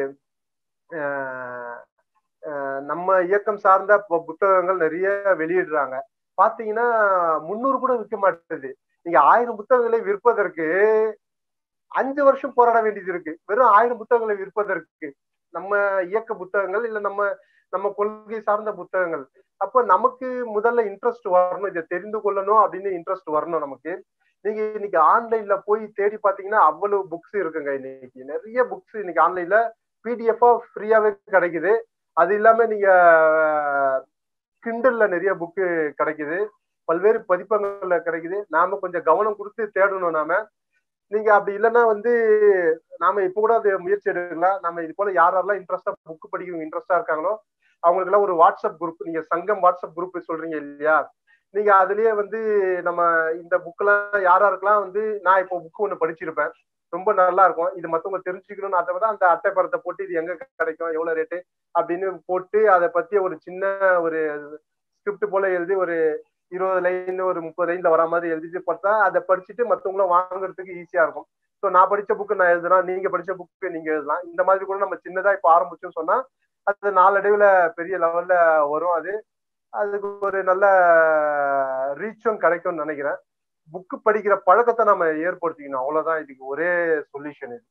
நம்ம இயக்கம் சார்ந்த புத்தகங்கள் நிறைய வெளியிடுறாங்க பாத்தீங்கன்னா முன்னூறு கூட விற்க மாட்டேது நீங்க ஆயிரம் புத்தகங்களை விற்பதற்கு அஞ்சு வருஷம் போராட வேண்டியது இருக்கு வெறும் ஆயிரம் புத்தகங்களை விற்பதற்கு நம்ம இயக்க புத்தகங்கள் இல்ல நம்ம நம்ம கொள்கை சார்ந்த புத்தகங்கள் அப்ப நமக்கு முதல்ல இன்ட்ரெஸ்ட் வரணும் இதை தெரிந்து கொள்ளணும் அப்படின்னு இன்ட்ரெஸ்ட் வரணும் நமக்கு நீங்க இன்னைக்கு ஆன்லைன்ல போய் தேடி பாத்தீங்கன்னா அவ்வளவு புக்ஸ் இருக்குங்க இன்னைக்கு நிறைய புக்ஸ் இன்னைக்கு ஆன்லைன்ல பிடிஎஃபா ஃப்ரீயாவே கிடைக்குது அது இல்லாம நீங்க கிண்டல்ல நிறைய புக்கு கிடைக்குது பல்வேறு பதிப்பங்கள்ல கிடைக்குது நாம கொஞ்சம் கவனம் கொடுத்து தேடணும் நாம நீங்க அப்படி இல்லைன்னா வந்து நாம இப்ப கூட அது முயற்சி எடுக்கலாம் நம்ம இது போல யாரெல்லாம் இன்ட்ரெஸ்டா புக் படிக்கிறவங்க இன்ட்ரெஸ்டா இருக்காங்களோ அவங்களுக்கு எல்லாம் ஒரு வாட்ஸ்அப் குரூப் நீங்க சங்கம் வாட்ஸ்அப் குரூப் சொல்றீங்க இல்லையா நீங்க அதுலயே வந்து நம்ம இந்த புக்கெல்லாம் யாராருக்கெல்லாம் வந்து நான் இப்போ புக் ஒண்ணு படிச்சிருப்பேன் ரொம்ப நல்லா இருக்கும் இது மத்தவங்க தெரிஞ்சுக்கணும்னு அதை விட அந்த அட்டைப்படத்தை போட்டு இது எங்க கிடைக்கும் எவ்வளவு ரேட்டு அப்படின்னு போட்டு அதை பத்தி ஒரு சின்ன ஒரு ஸ்கிரிப்ட் போல எழுதி ஒரு இருபது லைன் ஒரு முப்பது லைன்ல வர மாதிரி எழுதிட்டு பார்த்தா அதை படிச்சுட்டு மற்றவங்களும் வாங்குறதுக்கு ஈஸியா இருக்கும் ஸோ நான் படிச்ச புக்கு நான் எழுதுனா நீங்க படிச்ச புக்கு நீங்க எழுதலாம் இந்த மாதிரி கூட நம்ம சின்னதா இப்போ ஆரம்பிச்சோம்னு சொன்னா அது நாளடைவுல பெரிய லெவல்ல வரும் அது அதுக்கு ஒரு நல்ல ரீச்சும் கிடைக்கும்னு நினைக்கிறேன் புக்கு படிக்கிற பழக்கத்தை நம்ம ஏற்படுத்திக்கணும் அவ்வளவுதான் இதுக்கு ஒரே சொல்யூஷன் இது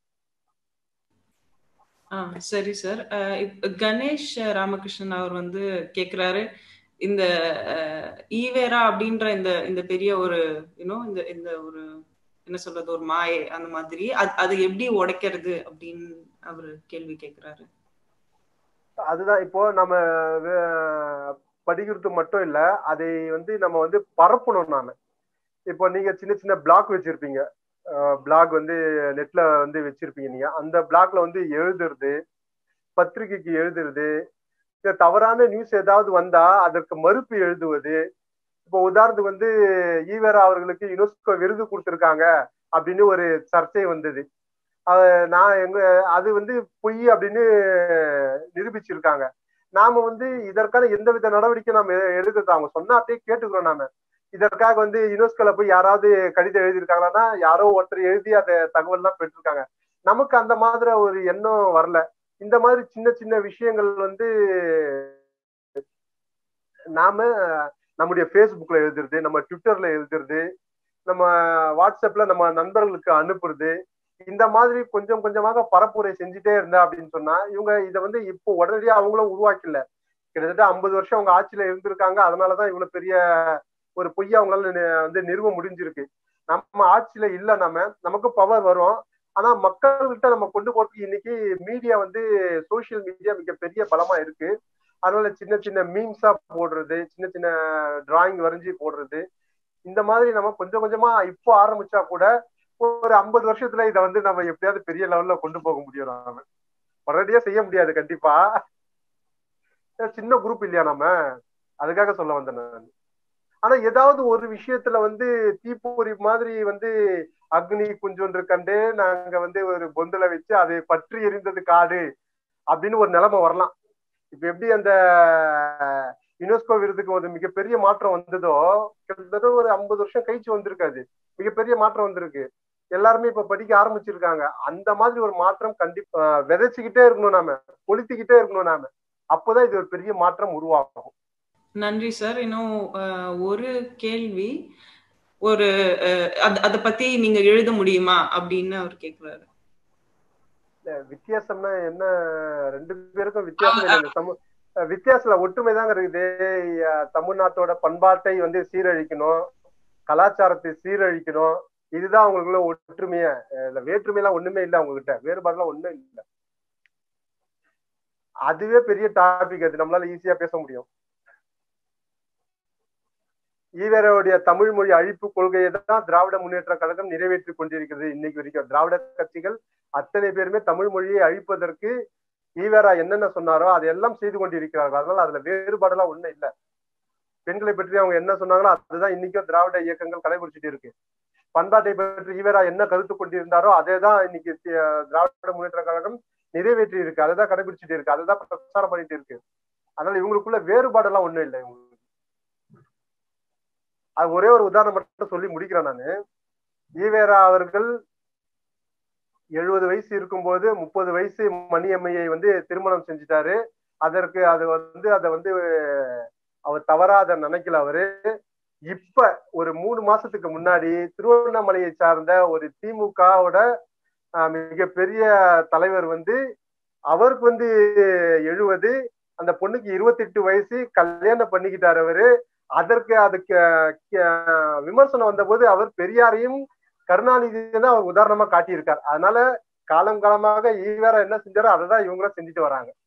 ஆ சரி சார் கணேஷ் ராமகிருஷ்ணன் அவர் வந்து கேக்குறாரு இந்த ஈவேரா அப்படின்ற இந்த இந்த பெரிய ஒரு யூனோ இந்த இந்த ஒரு என்ன சொல்றது ஒரு மாயை அந்த மாதிரி அது எப்படி உடைக்கிறது அப்படின்னு அவரு கேள்வி கேக்குறாரு அதுதான் இப்போ நம்ம படிக்கிறது மட்டும் இல்ல அதை வந்து நம்ம வந்து பரப்பணும் நாம இப்போ நீங்க சின்ன சின்ன பிளாக் வச்சிருப்பீங்க பிளாக் வந்து நெட்ல வந்து வச்சிருப்பீங்க நீங்க அந்த பிளாக்ல வந்து எழுதுறது பத்திரிகைக்கு எழுதுறது தவறான நியூஸ் ஏதாவது வந்தா அதற்கு மறுப்பு எழுதுவது இப்போ உதாரணத்துக்கு வந்து ஈவேரா அவர்களுக்கு யுனெஸ்கோ விருது கொடுத்துருக்காங்க அப்படின்னு ஒரு சர்ச்சை வந்தது நான் எங்க அது வந்து பொய் அப்படின்னு நிரூபிச்சிருக்காங்க நாம வந்து இதற்கான எந்தவித நடவடிக்கை நாம எடுக்கிறது அவங்க சொன்னா அப்படியே கேட்டுக்கிறோம் நாம இதற்காக வந்து யுனெஸ்கோல போய் யாராவது கடிதம் எழுதியிருக்காங்கன்னா யாரோ ஒருத்தர் எழுதி அந்த தகவல் எல்லாம் பெற்றிருக்காங்க நமக்கு அந்த மாதிரி ஒரு எண்ணம் வரல இந்த மாதிரி சின்ன சின்ன விஷயங்கள் வந்து நாம நம்முடைய ஃபேஸ்புக்ல எழுதுறது நம்ம ட்விட்டர்ல எழுதுறது நம்ம வாட்ஸ்அப்ல நம்ம நண்பர்களுக்கு அனுப்புறது இந்த மாதிரி கொஞ்சம் கொஞ்சமாக பரப்புரை செஞ்சுட்டே இருந்தா அப்படின்னு சொன்னா இவங்க இதை வந்து இப்போ உடனடியா அவங்களும் உருவாக்கல கிட்டத்தட்ட ஐம்பது வருஷம் அவங்க ஆட்சியில இருந்திருக்காங்க அதனாலதான் இவ்வளவு பெரிய ஒரு பொய்யா அவங்களால வந்து நிறுவ முடிஞ்சிருக்கு நம்ம ஆட்சியில இல்ல நம்ம நமக்கு பவர் வரும் ஆனா மக்கள்கிட்ட நம்ம கொண்டு போறதுக்கு இன்னைக்கு மீடியா வந்து சோசியல் மீடியா மிகப்பெரிய பலமா இருக்கு அதனால சின்ன சின்ன மீம்ஸா போடுறது சின்ன சின்ன டிராயிங் வரைஞ்சி போடுறது இந்த மாதிரி நம்ம கொஞ்சம் கொஞ்சமா இப்போ ஆரம்பிச்சா கூட ஒரு ஐம்பது வருஷத்துல இதை வந்து நம்ம எப்படியாவது பெரிய லெவல்ல கொண்டு போக முடியும் நாம உடனடியா செய்ய முடியாது கண்டிப்பா சின்ன குரூப் இல்லையா நம்ம அதுக்காக சொல்ல வந்தேன் நான் ஆனா ஏதாவது ஒரு விஷயத்துல வந்து தீப்பொறி மாதிரி வந்து அக்னி குஞ்சொன்று கண்டு நாங்க வந்து ஒரு பொந்துல வச்சு அதை பற்றி எரிந்தது காடு அப்படின்னு ஒரு நிலைமை வரலாம் இப்ப எப்படி அந்த யுனெஸ்கோ விருதுக்கு ஒரு மிகப்பெரிய மாற்றம் வந்ததோ கிட்டத்தட்ட ஒரு ஐம்பது வருஷம் கழிச்சு வந்திருக்காது மிகப்பெரிய மாற்றம் வந்திருக்கு எல்லாருமே இப்ப படிக்க ஆரம்பிச்சிருக்காங்க அந்த மாதிரி ஒரு மாற்றம் கண்டிப்பா விதைச்சுக்கிட்டே இருக்கணும் நாம கொளுத்திக்கிட்டே இருக்கணும் நாம அப்போதான் இது ஒரு பெரிய மாற்றம் உருவாகும் நன்றி சார் இன்னும் ஒரு கேள்வி ஒரு அத பத்தி நீங்க எழுத முடியுமா அப்படின்னு அவர் கேக்குறாரு வித்தியாசம்னா என்ன ரெண்டு பேருக்கும் வித்தியாசம் வித்தியாசத்துல ஒற்றுமை தாங்க இருக்குது தமிழ்நாட்டோட பண்பாட்டை வந்து சீரழிக்கணும் கலாச்சாரத்தை சீரழிக்கணும் இதுதான் அவங்களுக்குள்ள ஒற்றுமைய இல்ல வேற்றுமையெல்லாம் ஒண்ணுமே இல்லை அவங்க கிட்ட வேறுபாடுலாம் ஒண்ணுமே இல்லை அதுவே பெரிய டாபிக் அது நம்மளால ஈஸியா பேச முடியும் ஈவேராவுடைய தமிழ் மொழி அழிப்பு கொள்கையை தான் திராவிட முன்னேற்ற கழகம் நிறைவேற்றி கொண்டிருக்கிறது இன்னைக்கு வரைக்கும் திராவிட கட்சிகள் அத்தனை பேருமே தமிழ் மொழியை அழிப்பதற்கு ஈவேரா என்னென்ன சொன்னாரோ அதையெல்லாம் செய்து கொண்டிருக்கிறார்கள் அதனால அதுல வேறுபாடெல்லாம் ஒண்ணும் இல்லை பெண்களை பற்றி அவங்க என்ன சொன்னாங்களோ அதுதான் இன்னைக்கும் திராவிட இயக்கங்கள் கடைபிடிச்சிட்டு இருக்கு பண்பாட்டை பற்றி ஈவேரா என்ன கருத்து கொண்டிருந்தாரோ அதே தான் இன்னைக்கு திராவிட முன்னேற்ற கழகம் நிறைவேற்றி இருக்கு அதை தான் கடைபிடிச்சிட்டு இருக்கு அதை தான் பிரச்சாரம் பண்ணிட்டு இருக்கு அதனால இவங்களுக்குள்ள வேறுபாடெல்லாம் ஒண்ணும் இல்லை இவங்களுக்கு அது ஒரே ஒரு உதாரணம் மட்டும் சொல்லி முடிக்கிறேன் நானு ஈவேரா அவர்கள் எழுபது வயசு இருக்கும்போது முப்பது வயசு மணியம்மையை வந்து திருமணம் செஞ்சுட்டாரு அதற்கு அது வந்து அதை வந்து அவர் தவறா அதை நினைக்கல அவரு இப்ப ஒரு மூணு மாசத்துக்கு முன்னாடி திருவண்ணாமலையை சார்ந்த ஒரு திமுகவோட மிகப்பெரிய தலைவர் வந்து அவருக்கு வந்து எழுபது அந்த பொண்ணுக்கு இருபத்தி எட்டு வயசு கல்யாணம் பண்ணிக்கிட்டாரு அவரு அதற்கு அதுக்கு விமர்சனம் வந்தபோது அவர் பெரியாரையும் கருணாநிதி தான் அவர் உதாரணமா காட்டியிருக்கார் அதனால காலம் காலமாக ஈவேரா என்ன செஞ்சாரோ அதை தான் இவங்களும் செஞ்சுட்டு வராங்க